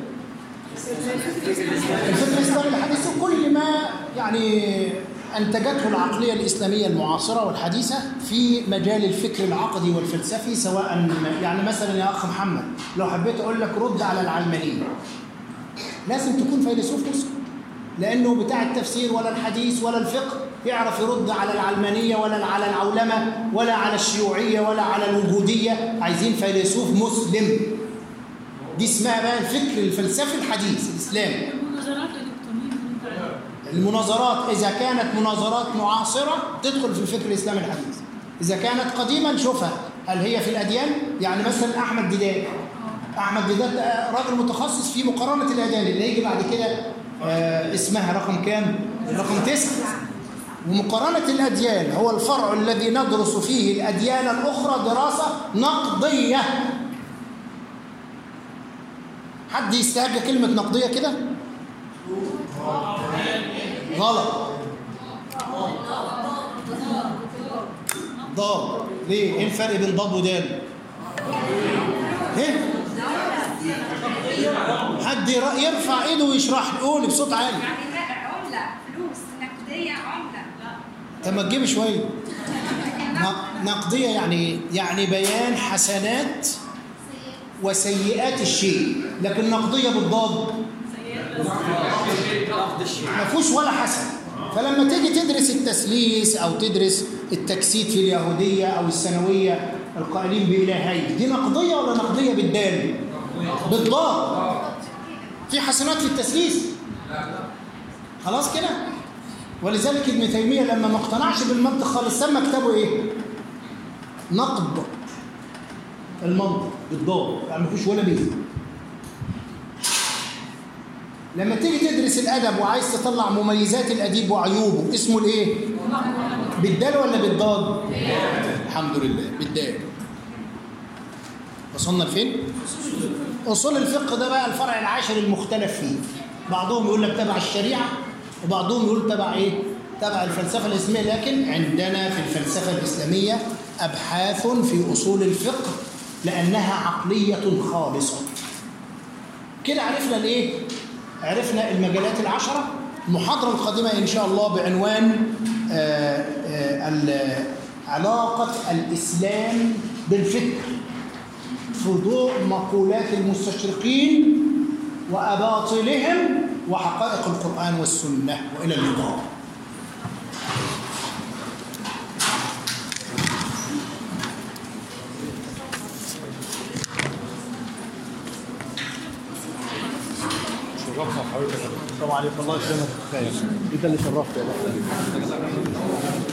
الفكر الاسلامي الحديث كل ما يعني انتجته العقليه الاسلاميه المعاصره والحديثه في مجال الفكر العقدي والفلسفي سواء يعني مثلا يا اخ محمد لو حبيت اقول لك رد على العلمانيه لازم تكون فيلسوف مسلم لانه بتاع التفسير ولا الحديث ولا الفقه يعرف يرد على العلمانيه ولا على العولمه ولا على الشيوعيه ولا على الوجوديه عايزين فيلسوف مسلم دي اسمها بقى الفكر الفلسفي الحديث الاسلامي المناظرات يا دكتور مين المناظرات اذا كانت مناظرات معاصره تدخل في الفكر الاسلامي الحديث اذا كانت قديما شوفها هل هي في الاديان يعني مثلا احمد ديدات احمد ديدات راجل متخصص في مقارنه الاديان اللي هيجي بعد كده آه اسمها رقم كام رقم تسعة ومقارنة الأديان هو الفرع الذي ندرس فيه الأديان الأخرى دراسة نقدية حد يستهجى كلمة نقدية كده؟ غلط ضاد ليه؟ ايه الفرق بين ضاد ودال؟ ايه؟ حد ير- يرفع ايده ويشرح لي قولي بصوت عالي يعني لا عملة فلوس نقدية عملة طب ما تجيبي شويه نق- نقديه يعني ايه؟ يعني بيان حسنات وسيئات الشيء لكن نقديه بالضاد ما فيهوش ولا حسن فلما تيجي تدرس التثليث او تدرس التجسيد في اليهوديه او الثانويه القائلين بالهي دي نقديه ولا نقديه بالدال بالضاد في حسنات في التثليث خلاص كده ولذلك ابن تيميه لما ما اقتنعش بالمنطق خالص سمى كتابه ايه نقد المنطق بالضاد يعني ما فيهوش ولا بيت لما تيجي تدرس الادب وعايز تطلع مميزات الاديب وعيوبه اسمه الايه بالدال ولا بالضاد الحمد لله بالدال وصلنا لفين اصول الفقه ده بقى الفرع العاشر المختلف فيه بعضهم يقول لك تبع الشريعه وبعضهم يقول تبع ايه تبع الفلسفه الاسلاميه لكن عندنا في الفلسفه الاسلاميه ابحاث في اصول الفقه لانها عقليه خالصه كده عرفنا الايه عرفنا المجالات العشرة المحاضرة القادمة إن شاء الله بعنوان آه، آه، ال- علاقة الإسلام بالفكر في ضوء مقولات المستشرقين وأباطلهم وحقائق القرآن والسنة وإلى اللقاء شغل السلام عليكم الله يسلمك خير انت اللي شرفت يا دكتور